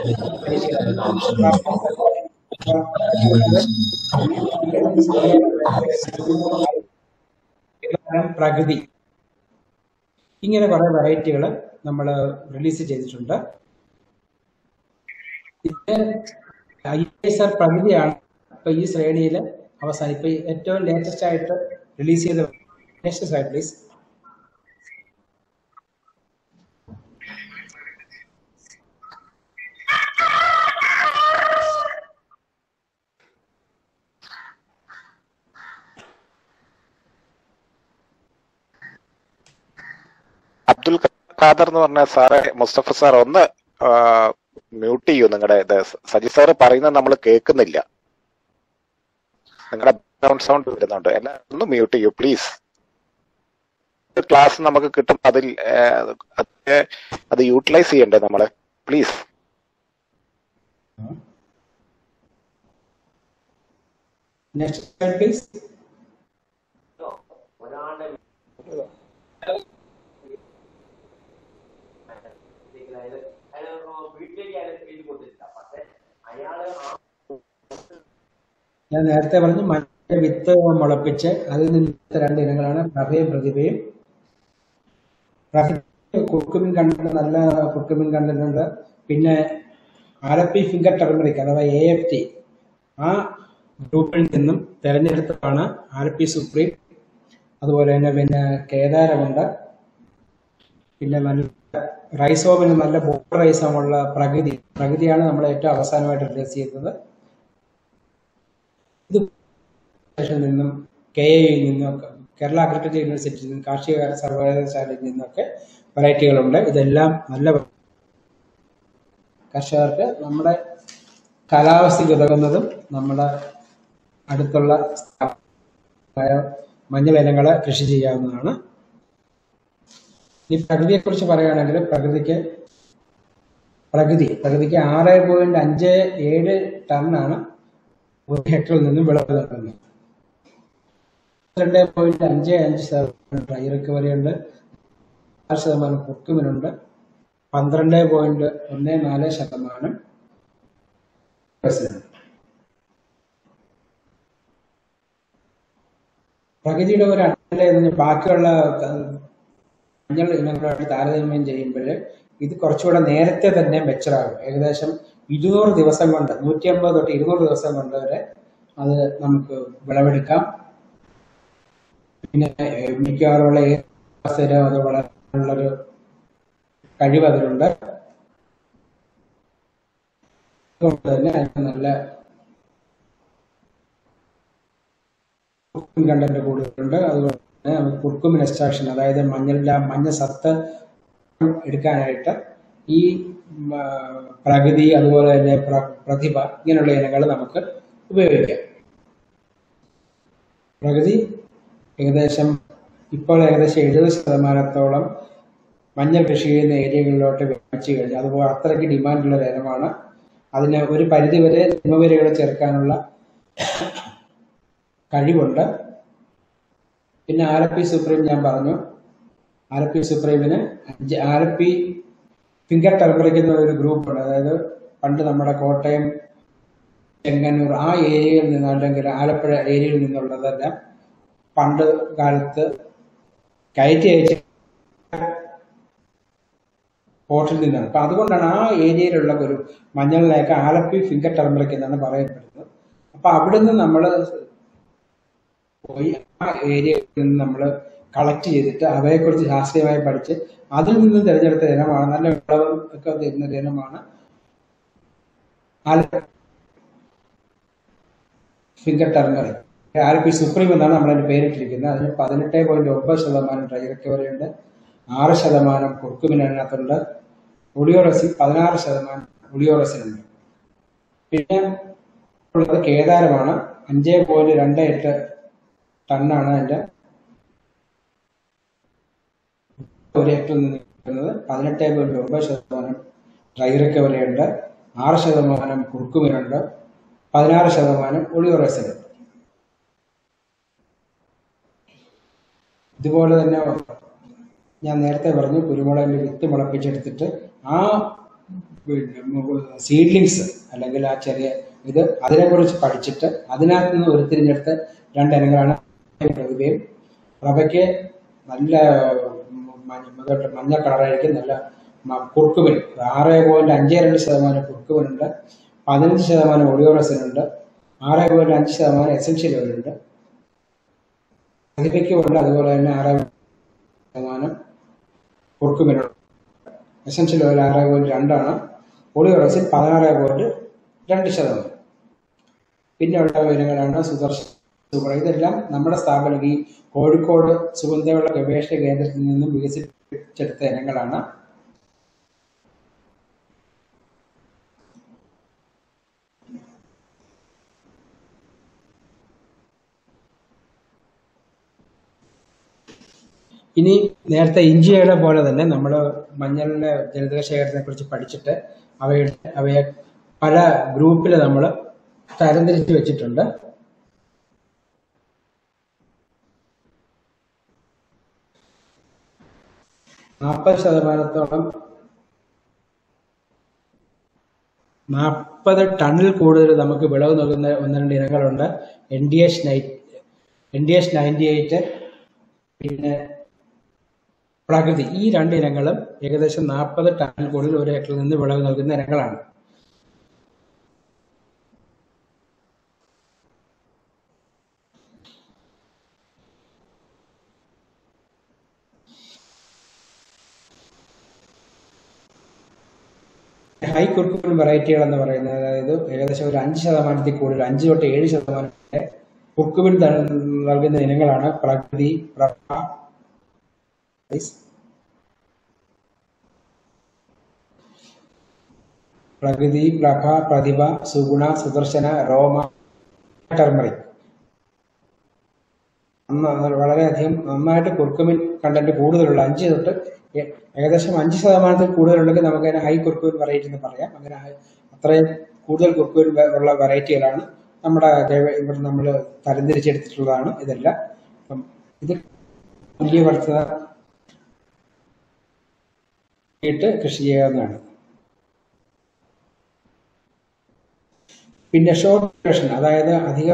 പ്രകൃതി ഇങ്ങനെ കുറെ വെറൈറ്റികൾ നമ്മൾ റിലീസ് ചെയ്തിട്ടുണ്ട് ഇത് ഐ എസ് ആർ പ്രകൃതിയാണ് ഇപ്പൊ ഈ ശ്രേണിയിൽ അവസാനം ഇപ്പൊ ഈ ഏറ്റവും ലേറ്റസ്റ്റ് ആയിട്ട് റിലീസ് ചെയ്ത next slide please Abdul Khader എന്ന് പറഞ്ഞ സാറെ മുസ്തഫ സാർ ഒന്ന് മ്യൂട്ട് ചെയ്യൂ നിങ്ങളുടെ ഇത് സജി സാറ് പറയുന്നത് നമ്മൾ കേൾക്കുന്നില്ല നിങ്ങളുടെ ബാക്ക്ഗ്രൗണ്ട് സൗണ്ട് വരുന്നുണ്ട് എല്ലാം ഒന്ന് മ്യൂട്ട് ചെയ്യൂ പ്ലീസ് ക്ലാസ് നമുക്ക് കിട്ടും അതിൽ ആ, അത് അത് യൂട്ടിലൈസ് ചെയ്യണ്ടേ നമ്മള് പ്ലീസ് നെക്സ്റ്റ് സ്ലൈഡ് പ്ലീസ് ഞാൻ നേരത്തെ പറഞ്ഞു മഞ്ഞ വിത്ത് മുളപ്പിച്ച് അതിൽ നിന്ന് രണ്ട് ഇനങ്ങളാണ് പ്രഭയും പ്രതിഭയും കുർക്കുമിൻ കണ്ടന്റ് നല്ല കുർക്കുമിൻ കണ്ടന്റ് ഉണ്ട് പിന്നെ ആലപ്പി ഫിംഗർ ടെർമറിക് അഥവാ എ എഫ് ടി ആ ഗ്രൂപ്പിൽ നിന്നും തെരഞ്ഞെടുത്തതാണ് ആലപ്പി സുപ്രീം അതുപോലെ തന്നെ പിന്നെ കേദാരമുണ്ട് പിന്നെ നല്ല റൈസോമിന് നല്ല ബോർഡർ റൈസോമുള്ള പ്രകൃതി പ്രകൃതിയാണ് നമ്മൾ ഏറ്റവും അവസാനമായിട്ട് റിലീസ് ചെയ്തത് ഇത് ൽ നിന്നും കെ എയിൽ നിന്നും കേരള അഗ്രികൾച്ചർ യൂണിവേഴ്സിറ്റിയിൽ നിന്നും കാർഷിക സർവകലാശാലയിൽ നിന്നൊക്കെ വെറൈറ്റികളുണ്ട് ഇതെല്ലാം നല്ല കർഷകർക്ക് നമ്മുടെ കാലാവസ്ഥയ്ക്ക് ഉതകുന്നതും നമ്മുടെ അടുത്തുള്ള സ്ഥലമായ മഞ്ഞവേലങ്ങളെ കൃഷി ചെയ്യാവുന്നതാണ് ഈ പ്രകൃതിയെക്കുറിച്ച് പറയുകയാണെങ്കിൽ പ്രകൃതിക്ക് പ്രകൃതി പ്രകൃതിക്ക് ആറ് പോയിന്റ് അഞ്ച് ഏഴ് ടണ്ണാണ് ഒരു ഹെക്ടറിൽ നിന്നും വിളവ് നൽകുന്നത് രണ്ട് പോയിന്റ് അഞ്ച് അഞ്ച് ശതമാനം ഡ്രൈ റിക്കവറി ഉണ്ട് ആറ് ശതമാനം കുക്കുമിനുണ്ട് പന്ത്രണ്ട് പോയിന്റ് ഒന്ന് നാല് ശതമാനം ഉണ്ട് പ്രകൃതിയുടെ ഒരു അട്ടല എന്ന് ബാക്കിയുള്ള ക- മഞ്ഞൾ ഇനങ്ങളുമായിട്ട് താരതമ്യം ചെയ്യുമ്പോൾ ഇത് കുറച്ചുകൂടെ നേരത്തെ തന്നെ മെച്ചറാകും ഏകദേശം ഇരുന്നൂറ് ദിവസം കൊണ്ട് നൂറ്റി അമ്പത് തൊട്ട് ഇരുന്നൂറ് ദിവസം കൊണ്ട് വരെ അത് നമുക്ക് വിളവെടുക്കാം പിന്നെ ഏഹ്, മിക്കവാറുമുള്ള ഏത് അവസരം അത് വളരാനുള്ളൊരു കഴിവ് അതിനുണ്ട് അതുകൊണ്ട് തന്നെ അതിന് നല്ല കുർക്കും കണ്ടന്റ് കൂടുതലുണ്ട് അതുകൊണ്ട് തന്നെ നമുക്ക് കുർക്കുമിൻ എക്സ്ട്രാക്ഷൻ അതായത് മഞ്ഞളിന്റെ ആ മഞ്ഞ സത്ത് എടുക്കാനായിട്ട് ഈ ഉം, ആ, പ്രകൃതി അതുപോലെ തന്നെ പ്ര- പ്രതിഭ ഇങ്ങനെയുള്ള ഇനങ്ങൾ നമുക്ക് ഉപയോഗിക്കാം പ്രകൃതി ഏകദേശം ഇപ്പോൾ ഏകദേശം എഴുപത് ശതമാനത്തോളം മഞ്ഞൾ കൃഷി ചെയ്യുന്ന ഏരിയകളിലോട്ട് വ്യാപിച്ചു കഴിഞ്ഞു അതുപോലെ അത്രയ്ക്ക് ഡിമാൻഡുള്ള ഒരു ഇനമാണ് അതിന് ഒരു പരിധിവരെ നിയമവിരകൾ ചേർക്കാനുള്ള കഴിവുണ്ട് പിന്നെ ആലപ്പി സുപ്രീം ഞാൻ പറഞ്ഞു ആലപ്പി സുപ്രീമിന് അഞ്ച് ആലപ്പി ഫിംഗർ ടെർമറിക് എന്ന ഒരു ഗ്രൂപ്പുണ്ട് അതായത് പണ്ട് നമ്മുടെ കോട്ടയം ചെങ്ങന്നൂർ ആ ഏരിയയിൽ നിന്ന് അല്ലെങ്കിൽ ആലപ്പുഴ ഏരിയയിൽ നിന്നുള്ളതെല്ലാം പണ്ട് കാലത്ത് കയറ്റി അയച്ച പോർട്ടിൽ നിന്നാണ് അപ്പൊ അതുകൊണ്ടാണ് ആ ഏരിയയിലുള്ള ഒരു മഞ്ഞളിലേക്ക് ആലപ്പി ഫിംഗർ ടെർമറിക് എന്നാണ് പറയപ്പെടുന്നത് അപ്പൊ അവിടുന്ന് നമ്മൾ പോയി ആ ഏരിയയിൽ നിന്ന് നമ്മൾ കളക്ട് ചെയ്തിട്ട് അവയെക്കുറിച്ച് ശാസ്ത്രീയമായി പഠിച്ച് അതിൽ നിന്ന് തിരഞ്ഞെടുത്ത ഇനമാണ് നല്ല വിളവ് ഒക്കെ തരുന്ന ഒരു ഇനമാണ് ഫിംഗർ ടെർമറിക് ആലപ്പി സുപ്രീം എന്നാണ് നമ്മൾ അതിന്റെ പേരിട്ടിരിക്കുന്നത് അതിന് പതിനെട്ട് പോയിന്റ് ഒമ്പത് ശതമാനം ഡ്രൈ റിക്കവറി ഉണ്ട് ആറ് ശതമാനം കുർക്കുമിൻ അതിനകത്തുണ്ട് ഒളിയോറസിൻ പതിനാറ് ശതമാനം ഒളിയോറസിനുണ്ട് പിന്നെ ഉള്ളത് കേദാരമാണ് അഞ്ച് പോയിന്റ് രണ്ട് എട്ട് ടണ്ണാണ് അതിന്റെ ഒരു ഹെക്ടറിൽ നിന്ന് കിട്ടുന്നത് പതിനെട്ട് പോയിന്റ് ഒമ്പത് ശതമാനം ഡ്രൈ റിക്കവറി ഉണ്ട് ആറ് ശതമാനം കുർക്കുമിനുണ്ട് പതിനാറ് ശതമാനം ഒളിയോറസിനുണ്ട് ഇതുപോലെ തന്നെ ഞാൻ നേരത്തെ പറഞ്ഞു കുരുമുളകിന്റെ വിത്ത് മുളപ്പിച്ചെടുത്തിട്ട് ആ സീഡ്ലിങ്സ് അല്ലെങ്കിൽ ആ ചെറിയ ഇത് അതിനെക്കുറിച്ച് പഠിച്ചിട്ട് അതിനകത്ത് നിന്ന് ഉരുത്തിരിഞ്ഞെടുത്ത രണ്ട് ഇനങ്ങളാണ് പ്രതിഭയും റവയ്ക്ക് നല്ല മഞ്ഞ മഞ്ഞ കളറായിരിക്കും നല്ല മ- കുർക്കുമിൻ ആറ് പോയിന്റ് അഞ്ച് രണ്ട് ശതമാനം കുർക്കുമിനുണ്ട് പതിനഞ്ച് ശതമാനം ഒളിയോറസിനുണ്ട് ആറ് പോയിന്റ് അഞ്ച് ശതമാനം എസൻഷ്യൽ ഓയിലുണ്ട് പ്രതിഭയ്ക്കുമുണ്ട് അതുപോലെ തന്നെ ആറ് ശതമാനം കുറുക്കുമിനുണ്ട് എസൻഷ്യൽ ഓയിൽ ആറ് പോയിന്റ് രണ്ടാണ് ഒളിയോറസിൽ പതിനാറ് പോയിന്റ് രണ്ട് ശതമാനം പിന്നെ ഉള്ള ഇനങ്ങളാണ് സുദർശൻ സൂപ്പർ ഇതെല്ലാം നമ്മുടെ സ്ഥാപനം ഈ കോഴിക്കോട് സുഗന്ധവിള ഗവേഷണ കേന്ദ്രത്തിൽ നിന്നും വികസിപ്പിച്ചെടുത്ത ഇനങ്ങളാണ് ഇനി നേരത്തെ ഇഞ്ചിയുടെ പോലെ തന്നെ നമ്മൾ മഞ്ഞളിന്റെ ജനിതക ശേഖരത്തെ കുറിച്ച് പഠിച്ചിട്ട് അവയുടെ അവയെ പല ഗ്രൂപ്പിൽ നമ്മൾ തരംതിരിച്ച് വെച്ചിട്ടുണ്ട് നാൽപ്പത് ശതമാനത്തോളം നാൽപ്പത് ടണ്ണിൽ കൂടുതൽ നമുക്ക് വിളവ് നൽകുന്ന ഒന്ന് രണ്ട് ഇനങ്ങളുണ്ട് N D H eight N D H ninety eight പിന്നെ പ്രകൃതി ഈ രണ്ട് ഇനങ്ങളും ഏകദേശം നാൽപ്പത് ടണ്ണിൽ കൂടുതൽ ഒരു ഏക്കറിൽ നിന്ന് വിളവ് നൽകുന്ന ഇനങ്ങളാണ് ഹൈ കുർക്കുമിൻ വെറൈറ്റികൾ എന്ന് പറയുന്നത് അതായത് ഏകദേശം ഒരു അഞ്ച് ശതമാനത്തിൽ കൂടുതൽ അഞ്ച് തൊട്ട് ഏഴ് ശതമാനം വരെ കുർക്കുമിൻ ത- നൽകുന്ന ഇനങ്ങളാണ് പ്രകൃതി പ്രഭ പ്രകൃതി പ്രഭ പ്രതിഭ സുഗുണ സുദർശന റോമ ടർമറിക് നന്ന- വളരെയധികം നന്നായിട്ട് കുർക്കുമിൻ കണ്ടന്റ് കൂടുതലുള്ള അഞ്ച് തൊട്ട് ഏ- ഏകദേശം അഞ്ച് ശതമാനത്തിൽ കൂടുതലുണ്ടെങ്കിൽ നമുക്ക് അതിനെ ഹൈ കുർക്കുമിൻ വെറൈറ്റി എന്ന് പറയാം അങ്ങനെ ഹൈ- അത്രയും കൂടുതൽ കുർക്കുമിൻ വെ- ഉള്ള വെറൈറ്റികളാണ് നമ്മുടെ ഗവ- ഇവിടെ നമ്മൾ തരംതിരിച്ചെടുത്തിട്ടുള്ളതാണ് ഇതെല്ലാം അപ്പം ഇത് മൂല്യവർദ്ധിത ഇട്ട് കൃഷി ചെയ്യാവുന്നതാണ് പിന്നെ ഷോർട്ട് ഡ്യൂറേഷൻ അതായത് അധികം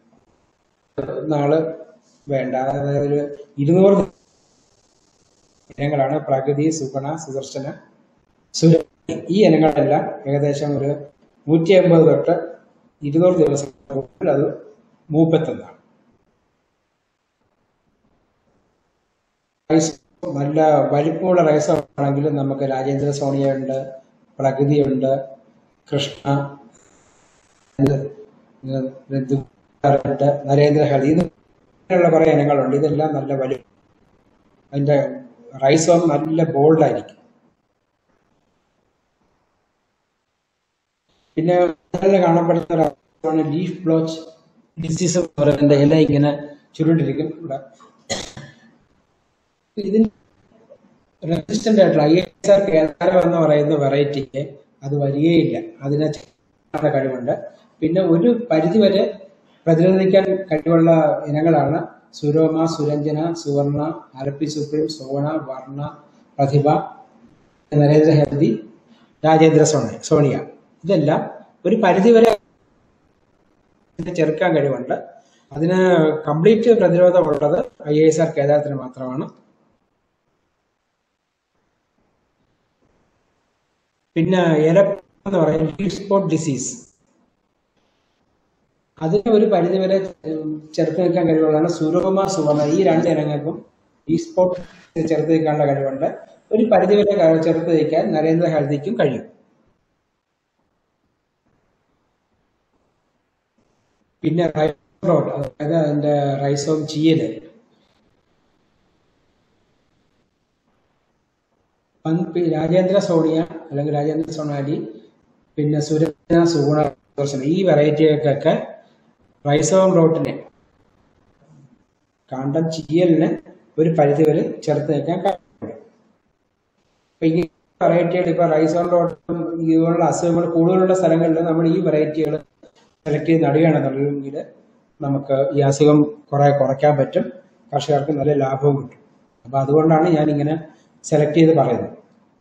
നാള് വേണ്ട അതായത് ഒരു ഇരുന്നൂറ് ഇനങ്ങളാണ് പ്രകൃതി സുഗുണ സുദർശന സുര ഈ ഇനങ്ങളെല്ലാം ഏകദേശം ഒരു നൂറ്റി അമ്പത് തൊട്ട് ഇരുന്നൂറ് ദിവസം കൊണ്ട് അത് മൂപ്പെത്തുന്നതാണ് റൈസ് നല്ല വലിപ്പമുള്ള റൈസ് ആണെങ്കിൽ നമുക്ക് രാജേന്ദ്ര സോണിയുണ്ട് പ്രകൃതിയുണ്ട് കൃഷ്ണ ഋതുകാരുണ്ട് നരേന്ദ്ര ഹരി ഇങ്ങനെയുള്ള കുറെ ഇനങ്ങളുണ്ട് ഇതെല്ലാം നല്ല വലിയ അതിന്റെ റൈസോം നല്ല ബോൾഡായിരിക്കും പിന്നെ നല്ല കാണപ്പെടുന്ന ഒരു അവസ്ഥയാണ് ലീഫ് ബ്ലോച്ച് ഡിസീസ് പറയുന്നത് ഇല ഇങ്ങനെ ചുരുണ്ടിരിക്കും ഇവിടെ ഇതിന് റെസിസ്റ്റന്റ് ആയിട്ടുള്ള ഐ എസ് ആർ കേദാരം എന്ന് പറയുന്ന വെറൈറ്റിക്ക് അത് വരികയില്ല അതിനെ ചെയ്യാനുള്ള കഴിവുണ്ട് പിന്നെ ഒരു പരിധിവരെ പ്രതിരോധിക്കാൻ കഴിവുള്ള ഇനങ്ങളാണ് സുരോമ സുരഞ്ജന സുവർണ അരപ്പി സുപ്രീം സോണ വർണ്ണ പ്രതിഭ നരേന്ദ്ര ഹെൽദി രാജേന്ദ്ര സോണി സോണിയ ഇതെല്ലാം ഒരു പരിധിവരെ ഇതിനെ ചെറുക്കാൻ കഴിവുണ്ട് അതിന് കംപ്ലീറ്റ് പ്രതിരോധമുള്ളത് ഐ എസ് ആർ കേദാരത്തിന് മാത്രമാണ് പിന്നെ എല എന്ന് പറയുന്നത് ഹീറ്റ് സ്പോട്ട് ഡിസീസ് അതിന് ഒരു പരിധിവരെ ഉം, ചെറുത്ത് നിൽക്കാൻ കഴിവുള്ളതാണ് സുരൂപമ സുവർണ ഈ രണ്ട് ഇനങ്ങൾക്കും ഈ സ്പോട്ട് ചെറുത്ത് നിൽക്കാനുള്ള കഴിവുണ്ട് ഒരു പരിധിവരെ ക- ചെറുത്ത് നിൽക്കാൻ നരേന്ദ്ര ഹൽദിക്കും കഴിയും പിന്നെ റൈസോഡ് അതായത് അതിന്റെ റൈസോം ചീയല് പൻ- പി- രാജേന്ദ്ര സോണിയ അല്ലെങ്കിൽ രാജേന്ദ്ര സോണാലി പിന്നെ സുരജന സുഗുണ സുദർശന ഈ വെറൈറ്റികൾക്കൊക്കെ റൈസോം റോട്ടിനെ കാണ്ടം ചീയലിന് ഒരു പരിധി വരെ ചെറുത്ത് നിൽക്കാൻ കഴിയും അപ്പൊ ഈ വെറൈറ്റികൾ ഇപ്പൊ റൈസോം റോട്ടും ഇതുപോലുള്ള അസുഖങ്ങൾ കൂടുതലുള്ള സ്ഥലങ്ങളിൽ നമ്മൾ ഈ വെറൈറ്റികൾ സെലക്ട് ചെയ്ത് നടുകയാണെന്നുണ്ടെങ്കിൽ നമുക്ക് ഈ അസുഖം കുറെ കുറയ്ക്കാൻ പറ്റും കർഷകർക്ക് നല്ല ലാഭവും കിട്ടും അപ്പൊ അതുകൊണ്ടാണ് ഞാൻ ഇങ്ങനെ സെലക്ട് ചെയ്ത് പറയുന്നത്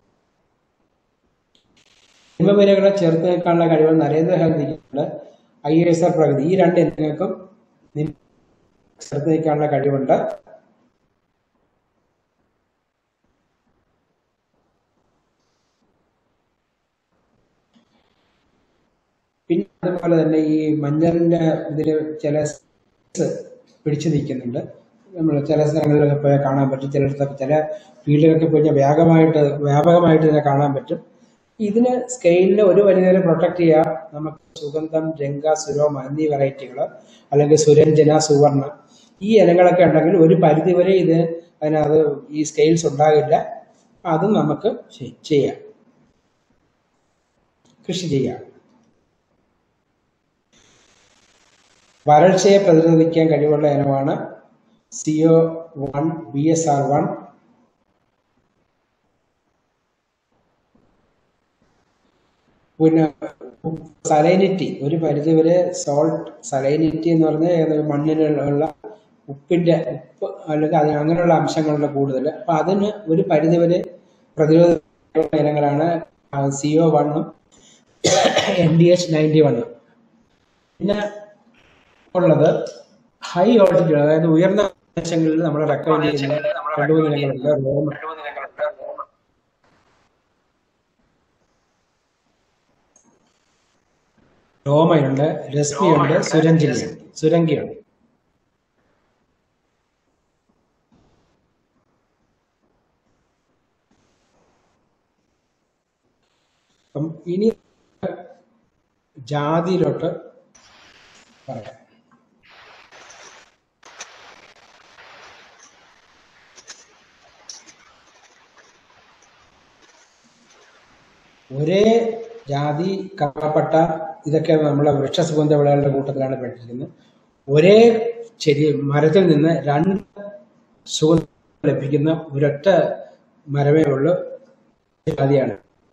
നിയമവിലകളെ ചേർത്ത് നിൽക്കാനുള്ള കഴിവ് നരേന്ദ്ര ഹൽദിക്കുണ്ട് ഐ എസ് ആർ പ്രഗതി ഈ രണ്ട് ഇനങ്ങൾക്കും നിയമ ചേർത്ത് നിൽക്കാനുള്ള കഴിവുണ്ട് പിന്നെ അതുപോലെ തന്നെ ഈ മഞ്ഞളിന്റെ ഇതിൽ ചില പിടിച്ചു നിൽക്കുന്നുണ്ട് നമ്മൾ ചില സ്ഥലങ്ങളിലൊക്കെ പോയാൽ കാണാൻ പറ്റും ചിലയിടത്തൊക്കെ ചില ഫീൽഡിലൊക്കെ പോയി കഴിഞ്ഞാൽ വ്യാപകമായിട്ട് വ്യാപകമായിട്ട് ഇതിനെ കാണാൻ പറ്റും ഇതിന് സ്കെയിലിൽ ഒരു പരിധിവരെ പ്രൊട്ടക്ട് ചെയ്യാം നമുക്ക് സുഗന്ധം രംഗ സുരോമ എന്നീ വെറൈറ്റികൾ അല്ലെങ്കിൽ സുരഞ്ജന സുവർണ ഈ ഇനങ്ങളൊക്കെ ഉണ്ടെങ്കിൽ ഒരു പരിധിവരെ ഇത് അതിനകത്ത് ഈ സ്കെയിൽസ് ഉണ്ടാകില്ല അതും നമുക്ക് ചെ- ചെയ്യാം കൃഷി ചെയ്യാം വരൾച്ചയെ പ്രതിരോധിക്കാൻ കഴിവുള്ള ഇനമാണ് CO one B S R one പിന്നെ സലൈനിറ്റി ഒരു പരിധിവരെ സോൾട്ട് സലൈനിറ്റി എന്ന് പറഞ്ഞാൽ ഏത് മണ്ണിലുള്ള ഉപ്പിന്റെ ഉപ്പ് അല്ലെങ്കിൽ അത് അങ്ങനെയുള്ള അംശങ്ങളുടെ കൂടുതൽ അപ്പൊ അതിന് ഒരു പരിധിവരെ പ്രതിരോധ ഇനങ്ങളാണ് സിഒ വണ്ണും എൻ ഡി എച്ച് നയൻറ്റി വണ്ണും പിന്നെ ഉള്ളത് ഹൈ ഓൾട്ടിറ്റ്യൂഡ് അതായത് ഉയർന്ന പ്രദേശങ്ങളിൽ നമ്മൾ റെക്കമെൻഡ് ചെയ്യുന്ന രണ്ടു മൂന്ന് ഇനങ്ങളുണ്ട് റോമ രോമയുണ്ട് രശ്മിയുണ്ട് സുരഞ്ജിനിയുണ്ട് സുരംഗിയുണ്ട് അപ്പം ഇനി ജാതിയിലോട്ട് പറയാം ഒരേ ജാതി കറപ്പട്ട ഇതൊക്കെ നമ്മളെ വൃക്ഷസുഗന്ധ വിളകളുടെ കൂട്ടത്തിലാണ് പെട്ടിരിക്കുന്നത് ഒരേ ചെടി മരത്തിൽ നിന്ന് രണ്ട് സുഗന്ധം ലഭിക്കുന്ന ഒരൊറ്റ മരമേ ഉള്ളൂ ജാതിയാണ്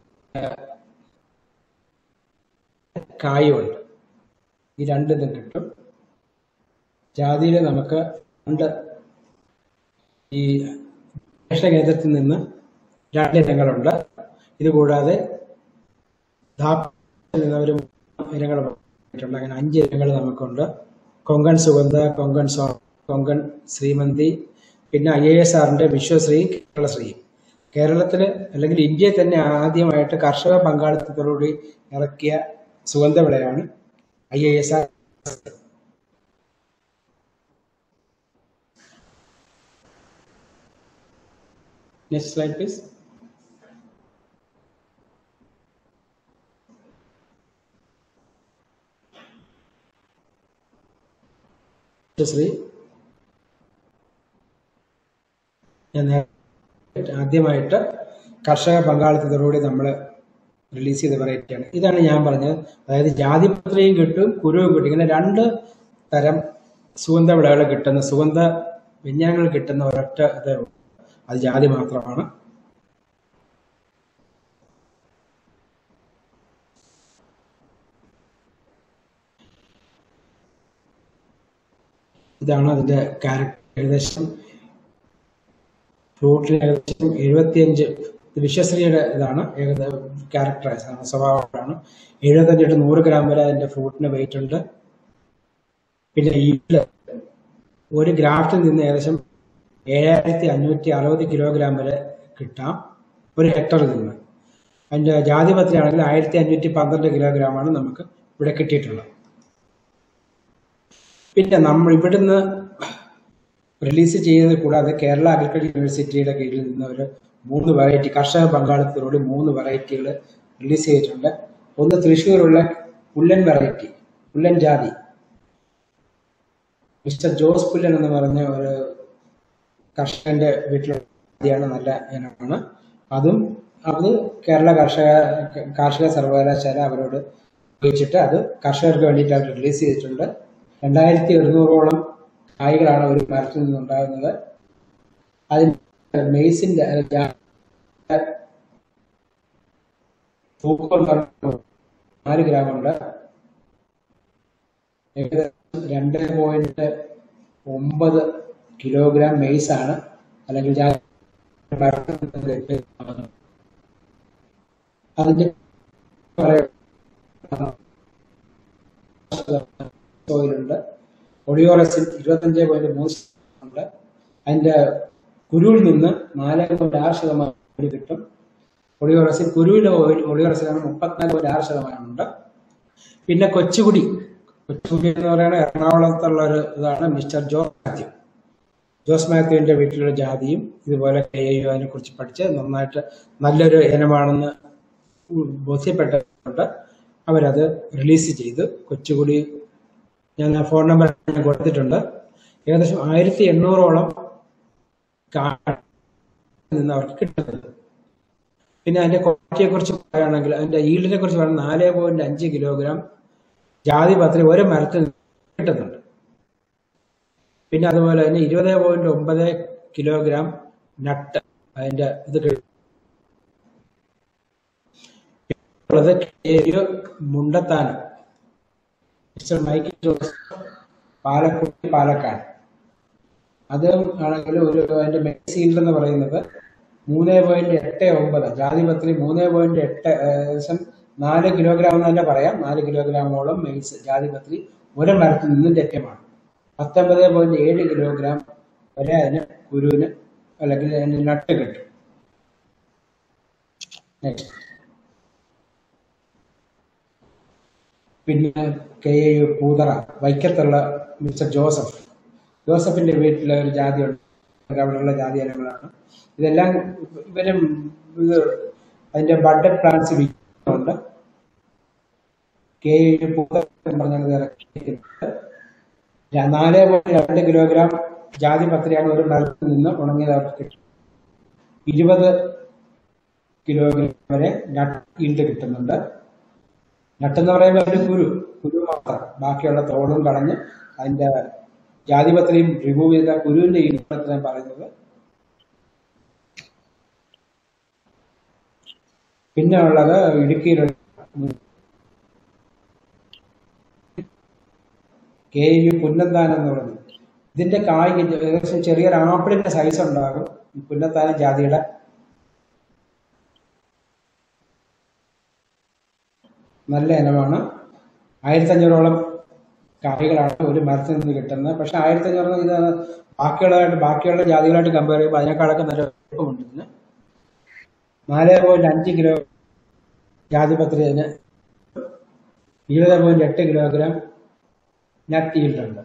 കായുണ്ട് ഈ രണ്ടിതും കിട്ടും ജാതിയിൽ നമുക്ക് രണ്ട് ഈ ഗവേഷണ കേന്ദ്രത്തിൽ നിന്ന് രണ്ട് ഇനങ്ങളുണ്ട് ഇത് കൂടാതെ ധാപ്പിൽ നിന്ന് ഒരു ഇനങ്ങൾ പറഞ്ഞിട്ടുണ്ട് അങ്ങനെ അഞ്ച് ഇനങ്ങൾ നമുക്കുണ്ട് കൊങ്കൺ സുഗന്ധ കൊങ്കൺ സോ കൊങ്കൺ ശ്രീമന്തി പിന്നെ ഐ എ എസ് ആറിന്റെ വിശ്വശ്രീ കേരളശ്രീ കേരളത്തിൽ അല്ലെങ്കിൽ ഇന്ത്യയിൽ തന്നെ ആദ്യമായിട്ട് കർഷക പങ്കാളിത്തത്തോടുകൂടി ഇറക്കിയ സുഗന്ധ വിളയാണ് I A S R next slide please Sri ഞാൻ നേരത്തെ ആദ്യമായിട്ട് കർഷക പങ്കാളിത്തത്തോടുകൂടി നമ്മൾ റിലീസ് ചെയ്ത വെറൈറ്റിയാണ് ഇതാണ് ഞാൻ പറഞ്ഞത് അതായത് ജാതിപത്രിയും കിട്ടും കുരുവും കിട്ടും ഇങ്ങനെ രണ്ട് തരം സുഗന്ധ വിളകൾ കിട്ടുന്ന സുഗന്ധ വ്യഞ്ജനങ്ങൾ കിട്ടുന്ന ഒരൊറ്റ ഇതേ ഉള്ളൂ അത് ജാതി മാത്രമാണ് ഇതാണ് അതിന്റെ ക്യാരക്ടർ ഏകദേശം ഫ്രൂട്ടിൽ ഏകദേശം എഴുപത്തിയഞ്ച് ഇത് വിശ്വശ്രീയുടെ ഇതാണ് ഏകദേശം ക്യാരക്ടറൈസ് ആണ് സ്വഭാവമാണ് എഴുപത്തഞ്ച് തൊട്ട് നൂറ് ഗ്രാം വരെ അതിന്റെ ഫ്രൂട്ടിന് വെയിറ്റ് ഉണ്ട് പിന്നെ ഈൽഡ് ഒരു ഗ്രാഫ്റ്റിൽ നിന്ന് ഏകദേശം ഏഴായിരത്തി അഞ്ഞൂറ്റി അറുപത് കിലോഗ്രാം വരെ കിട്ടാം ഒരു ഹെക്ടറിൽ നിന്ന് അതിന്റെ ജാതിപത്രിയാണെങ്കിൽ ആയിരത്തി അഞ്ഞൂറ്റി പന്ത്രണ്ട് കിലോഗ്രാമാണ് നമുക്ക് ഇവിടെ കിട്ടിയിട്ടുള്ളത് പിന്നെ നമ്മൾ ഇവിടുന്ന് റിലീസ് ചെയ്യുന്നത് കൂടാതെ കേരള അഗ്രികൾച്ചർ യൂണിവേഴ്സിറ്റിയുടെ കീഴിൽ നിന്ന് ഒരു മൂന്ന് വെറൈറ്റി കർഷക പങ്കാളിത്തത്തോടെ മൂന്ന് വെറൈറ്റികൾ റിലീസ് ചെയ്തിട്ടുണ്ട് ഒന്ന് തൃശ്ശൂരുള്ള പുല്ലൻ വെറൈറ്റി പുല്ലൻ ജാതി മിസ്റ്റർ ജോസ് പുല്ലൻ എന്ന് പറഞ്ഞ ഒരു കർഷകന്റെ വീട്ടിലുള്ള ജാതിയാണ് നല്ല ഇനമാണ് അതും അത് കേരള കർഷക കാർഷിക സർവകലാശാല അവരോട് ഉപയോഗിച്ചിട്ട് അത് കർഷകർക്ക് വേണ്ടിയിട്ട് അവർ റിലീസ് ചെയ്തിട്ടുണ്ട് രണ്ടായിരത്തി ഒരുന്നൂറോളം കായ്കളാണ് ഒരു മരത്തിൽ നിന്നുണ്ടാകുന്നത് അതിന് മെയ്സിന്റെ അഹ് ജാ- തൂക്കം എന്ന് പറയുന്നത് നാല് ഗ്രാം ഉണ്ട് ഏകദേശം രണ്ട് പോയിന്റ് ഒമ്പത് കിലോഗ്രാം മെയ്സ് ആണ് അല്ലെങ്കിൽ ജാ- മരത്തിൽ നിന്ന് ലഭ്യമാകുന്നത്. അതിന്റെ സോയിലുണ്ട് ഒളിയോറസിൻ ഇരുപത്തഞ്ച് പോയിന്റ് മൂന്ന് ഉണ്ട് അതിന്റെ കുരുവിൽ നിന്ന് നാല് പോയിന്റ് ആറ് ശതമാനം പൊടി കിട്ടും ഒളിയോറസിൻ കുരുവിലെ ഒളിയോറസിനാണ് മുപ്പത്തിനാല് പോയിന്റ് ആറ് ശതമാനം ഉണ്ട് പിന്നെ കൊച്ചുകുടി കൊച്ചുകുടി എന്ന് പറയുന്നത് എറണാകുളത്തുള്ള ഒരു ഇതാണ് മിസ്റ്റർ ജോ മാത്യു ജോസ് മാത്യുവിന്റെ വീട്ടിലുള്ള ജാതിയും ഇതുപോലെ കെ എ യു അതിനെ കുറിച്ച് പഠിച്ച് നന്നായിട്ട് നല്ലൊരു ഇനമാണെന്ന് ബോധ്യപ്പെട്ടിട്ടുണ്ട് അവരത് റിലീസ് ചെയ്ത് കൊച്ചുകുടി ഞാൻ ആ ഫോൺ നമ്പർ കൊടുത്തിട്ടുണ്ട് ഏകദേശം ആയിരത്തി എണ്ണൂറോളം കാർഡ് നിന്ന് അവർക്ക് കിട്ടുന്നുണ്ട് പിന്നെ അതിന്റെ ക്വാളിറ്റിയെ കുറിച്ച് പറയുകയാണെങ്കിൽ അതിന്റെ ഈൽഡിനെ കുറിച്ച് പറയുന്നത് നാല് പോയിന്റ് അഞ്ച് കിലോഗ്രാം ജാതി പത്രി ഒരു മരത്തിൽ നിന്ന് കിട്ടുന്നുണ്ട് പിന്നെ അതുപോലെ തന്നെ ഇരുപത് പോയിന്റ് ഒമ്പത് കിലോഗ്രാം നട്ട് അതിന്റെ ഇത് കിട്ടും ഉള്ളത് Kerala Mundathanam mister Michael Jose Palakkudi Palakkad അത് ആണെങ്കിൽ ഒരു അതിന്റെ മെക്സീൽഡ് എന്ന് പറയുന്നത് മൂന്ന് പോയിന്റ് എട്ട് ഒമ്പത് ജാതിപത്രി മൂന്ന് പോയിന്റ് എട്ട് ഏകദേശം നാല് കിലോഗ്രാം എന്ന് തന്നെ പറയാം നാല് കിലോഗ്രാമോളം മെയ്സ് ജാതിപത്രി ഒരു മരത്തിൽ നിന്നും ലഭ്യമാണ് പത്തൊമ്പത് പോയിന്റ് ഏഴ് കിലോഗ്രാം വരെ അതിന് കുരുവിന് അല്ലെങ്കിൽ അതിന് നട്ട് കിട്ടും Next. പിന്നെ കെ എ യു പൂതറ വൈക്കത്തുള്ള മിസ്റ്റർ ജോസഫ് ജോസഫിന്റെ വീട്ടിലെ ഒരു ജാതി ഉണ്ട് അവിടെയുള്ള ജാതി ഇനങ്ങളാണ് ഇതെല്ലാം ഇവരും ഇത് അതിന്റെ ബഡ്ജറ്റ് പ്ലാൻസ് വിൽക്കുന്നുണ്ട് കെ എ യു പൂതറ എന്ന് പറഞ്ഞാൽ ഇത് ഇറക്കിയിട്ടുണ്ട് ര- നാല് പോയിന്റ് രണ്ട് കിലോഗ്രാം ജാതി പത്രിയാണ് ഒരു മരത്തിൽ നിന്ന് ഉണങ്ങിയത് അവർക്ക് കിട്ടും ഇരുപത് കിലോഗ്രാം വരെ നട്ട് ഈൽഡ് കിട്ടുന്നുണ്ട് നട്ടെന്ന് പറയുമ്പോൾ ഒരു കുരു കുരു മാത്രം ബാക്കിയുള്ള തോടും കളഞ്ഞ് അതിന്റെ ജാതിപത്രിയും റിമൂവ് ചെയ്ത കുരുവിന്റെ ഈടുപത്രം പറയുന്നത് പിന്നെ ഉള്ളത് ഇടുക്കിയിലുള്ള കെ യു പുന്നന്താനം എന്ന് പറയുന്നത് ഇതിന്റെ കായ് ഏകദേശം ചെറിയൊരു ആപ്പിളിന്റെ സൈസ് ഉണ്ടാകും ഈ പുന്നത്താനം ജാതിയുടെ നല്ല ഇനമാണ് ആയിരത്തഞ്ഞൂറോളം കായ്കളാണ് ഒരു മരത്തിൽ നിന്ന് കിട്ടുന്നത് പക്ഷെ ആയിരത്തഞ്ഞൂറ് ഇത് ബാക്കിയുള്ളതായിട്ട് ബാക്കിയുള്ള ജാതികളായിട്ട് കമ്പയർ ചെയ്യുമ്പോൾ അതിനേക്കാളൊക്കെ നല്ല എളുപ്പമുണ്ട് ഇതിന് നാല് പോയിന്റ് അഞ്ച് കിലോ ജാതിപത്രി അതിന് ഇരുപത് പോയിന്റ് എട്ട് കിലോഗ്രാം നട്ട് ഈൽഡുണ്ട്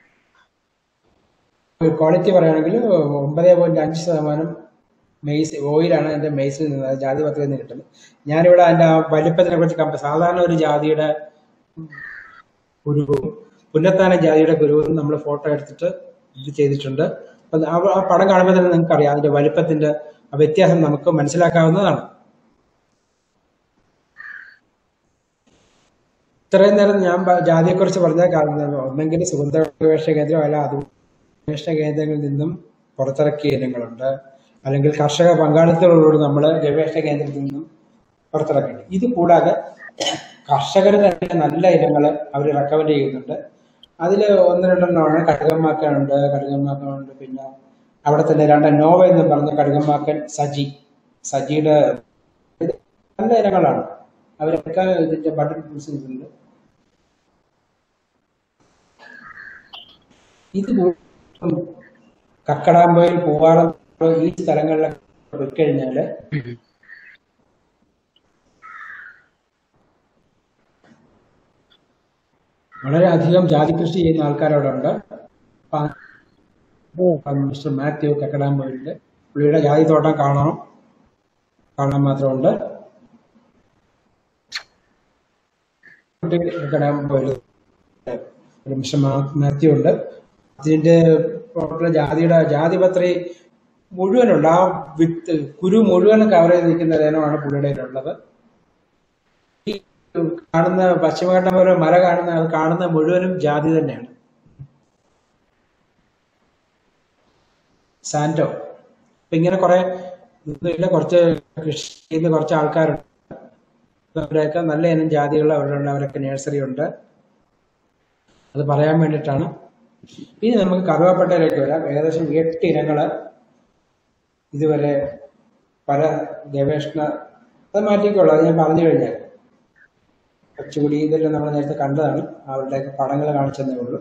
ക്വാളിറ്റി പറയുകയാണെങ്കിൽ ഒമ്പത് പോയിന്റ് അഞ്ച് ശതമാനം മെയ്സ് ഓയിലാണ് എൻ്റെ മെയ്സിൽ നിന്ന് അതായത് ജാതി പത്രികയിൽ നിന്ന് കിട്ടുന്നത് ഞാനിവിടെ അതിൻ്റെ ആ വലിപ്പത്തിനെ കുറിച്ച് കമ്പ സാധാരണ ഒരു ജാതിയുടെ കുരുവും പുന്നത്താന ജാതിയുടെ കുരുവും നമ്മൾ ഫോട്ടോ എടുത്തിട്ട് ഇത് ചെയ്തിട്ടുണ്ട് അപ്പം ആ ആ പടം കാണുമ്പോൾ തന്നെ നിങ്ങൾക്ക് അറിയാം അതിന്റെ വലിപ്പത്തിന്റെ ആ വ്യത്യാസം നമുക്ക് മനസ്സിലാക്കാവുന്നതാണ് ഇത്രയും നേരം ഞാൻ പ- ജാതിയെക്കുറിച്ച് പറഞ്ഞ കാരണം ഒന്നെങ്കിൽ സുഗന്ധ ഗവേഷണ കേന്ദ്രം അല്ല അത് ഗവേഷണ കേന്ദ്രങ്ങളിൽ നിന്നും പുറത്തിറക്കിയ ഇനങ്ങളുണ്ട് അല്ലെങ്കിൽ കർഷക പങ്കാളിത്തത്തോടുകൂടി നമ്മൾ ഗവേഷണ കേന്ദ്രത്തിൽ നിന്നും പുറത്തിറക്കിയിട്ടുണ്ട് ഇത് കൂടാതെ കർഷകർ തന്നെ നല്ല ഇനങ്ങൾ അവർ റെക്കമെൻഡ് ചെയ്യുന്നുണ്ട് അതിൽ ഒന്ന് രണ്ടെണ്ണമാണ് കടുകമ്മാക്കനുണ്ട് കടുകമ്മാക്കനുണ്ട് പിന്നെ അവിടെ തന്നെ രണ്ട് നോവ എന്ന് പറഞ്ഞ കടുകമ്മാക്കൻ സജി സജിയുടെ ഇത് നല്ല ഇനങ്ങളാണ് അവരൊക്കെ ഇതിന്റെ ബട്ടൺ യൂസ് ചെയ്തിട്ടുണ്ട് ഇത് കൂടുതലും കക്കടാമ്പയിൽ പൂവാറം ഈ സ്ഥലങ്ങളിലൊക്കെ പോയി കഴിഞ്ഞാല് വളരെയധികം ജാതി കൃഷി ചെയ്യുന്ന ആൾക്കാരവിടെ ഉണ്ട് മിസ്റ്റർ മാത്യു കക്കടാമ്പയില് പുള്ളിയുടെ ജാതി തോട്ടം കാണണം കാണാൻ മാത്രമുണ്ട് കക്കടാമ്പയിൽ ഒരു മിസ്റ്റർ മാ- മാത്യു ഉണ്ട് അതിന്റെ ടോട്ടൽ ജാതിയുടെ ജാതിപത്രി മുഴുവനുണ്ട് ആ വിത്ത് കുരു മുഴുവൻ കവർ ചെയ്ത് നിൽക്കുന്ന ഇനമാണ് പുള്ളിയുടെ കയ്യിലുള്ളത് ഈ കാണുന്ന പശ്ചിമഘട്ട മല കാണുന്ന അത് കാണുന്ന മുഴുവനും ജാതി തന്നെയാണ് സാന്റോ അപ്പൊ ഇങ്ങനെ കുറെ ഇതിലെ കുറച്ച് കൃഷി ചെയ്യുന്ന കുറച്ച് ആൾക്കാരുണ്ട് അവരൊക്കെ നല്ല ഇനം ജാതികൾ അവിടെ ഉണ്ട് അവരൊക്കെ നഴ്സറി ഉണ്ട് അത് പറയാൻ വേണ്ടിയിട്ടാണ് ഇനി നമുക്ക് കറുവാപ്പട്ടയിലേക്ക് വരാം ഏകദേശം എട്ട് ഇനങ്ങള് ഇതുവരെ പല ഗവേഷണ അത് മാറ്റിക്കോളൂ അത് ഞാൻ പറഞ്ഞു കഴിഞ്ഞാൽ കുറച്ചുകൂടി ഇതെല്ലാം നമ്മൾ നേരത്തെ കണ്ടതാണ് അവരുടെയൊക്കെ പടങ്ങൾ കാണിച്ചതേ ഉള്ളൂ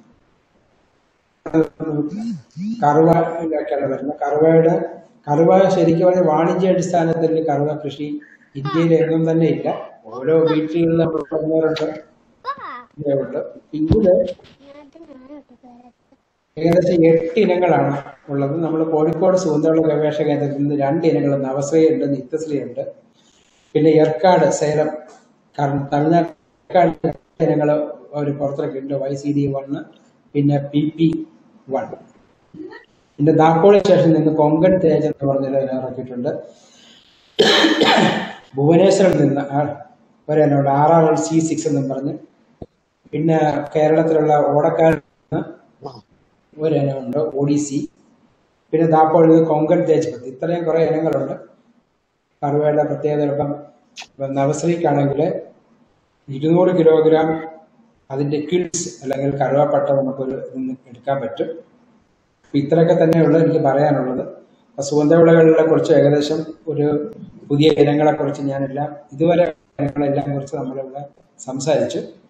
കറുവയിലേക്കാണ് വരുന്നത് കറുവയുടെ കറുവ ശരിക്കും പറഞ്ഞാൽ വാണിജ്യ അടിസ്ഥാനത്തിൽ കറുവ കൃഷി ഇന്ത്യയിൽ എങ്ങും തന്നെ ഇല്ല ഓരോ വീട്ടിലുള്ള ഉണ്ട് ഇതേ ഉണ്ട് ഇതില് ഏകദേശം എട്ട് ഇനങ്ങളാണ് ഉള്ളത് നമ്മൾ കോഴിക്കോട് സുഗന്ധവിള ഗവേഷണ കേന്ദ്രത്തിൽ നിന്ന് രണ്ട് ഇനങ്ങൾ നവശ്രീ ഉണ്ട് നിത്യശ്രീ ഉണ്ട് പിന്നെ ഏർക്കാട് സേലം കാരണം തമിഴ്നാട് ഏർക്കാട് ഇനങ്ങൾ ഒരു പുറത്തിറക്കിയിട്ടുണ്ട് വൈ സി ഡി വണ് പിന്നെ പി പി വൺ പിന്നെ ദാക്കോളി സ്റ്റേഷനിൽ നിന്ന് കൊങ്കൺ തേജ് എന്ന് പറഞ്ഞൊരു ഇനം ഇറക്കിയിട്ടുണ്ട് ഭുവനേശ്വറിൽ നിന്ന് ആ- ഒരെണ്ണമുണ്ട് R R L C six എന്നും പറഞ്ഞ് പിന്നെ കേരളത്തിലുള്ള ഓടക്കാരിൽ നിന്ന് ഒരിനമുണ്ട് ഒഡീസി പിന്നെ ദാപ്പോളിൽ നിന്ന് കൊങ്കൺ തേജ്പത്ത് ഇത്രയും കുറെ ഇനങ്ങളുണ്ട് കറുവയുടെ പ്രത്യേകത ഇപ്പം ഇപ്പം നവശ്രീക്കാണെങ്കിൽ ഇരുന്നൂറ് കിലോഗ്രാം അതിന്റെ കിൽസ് അല്ലെങ്കിൽ കറുവപ്പട്ട നമുക്കൊരു ഇതിന്ന് എടുക്കാൻ പറ്റും അപ്പൊ ഇത്രയൊക്കെ തന്നെയുള്ളൂ എനിക്ക് പറയാനുള്ളത് അപ്പൊ സുഗന്ധവിളകളെ കുറിച്ച് ഏകദേശം ഒരു പുതിയ ഇനങ്ങളെ കുറിച്ച് ഞാനെല്ലാം ഇതുവരെ ഇനങ്ങളെല്ലാം കുറിച്ച് നമ്മളിവിടെ സംസാരിച്ചു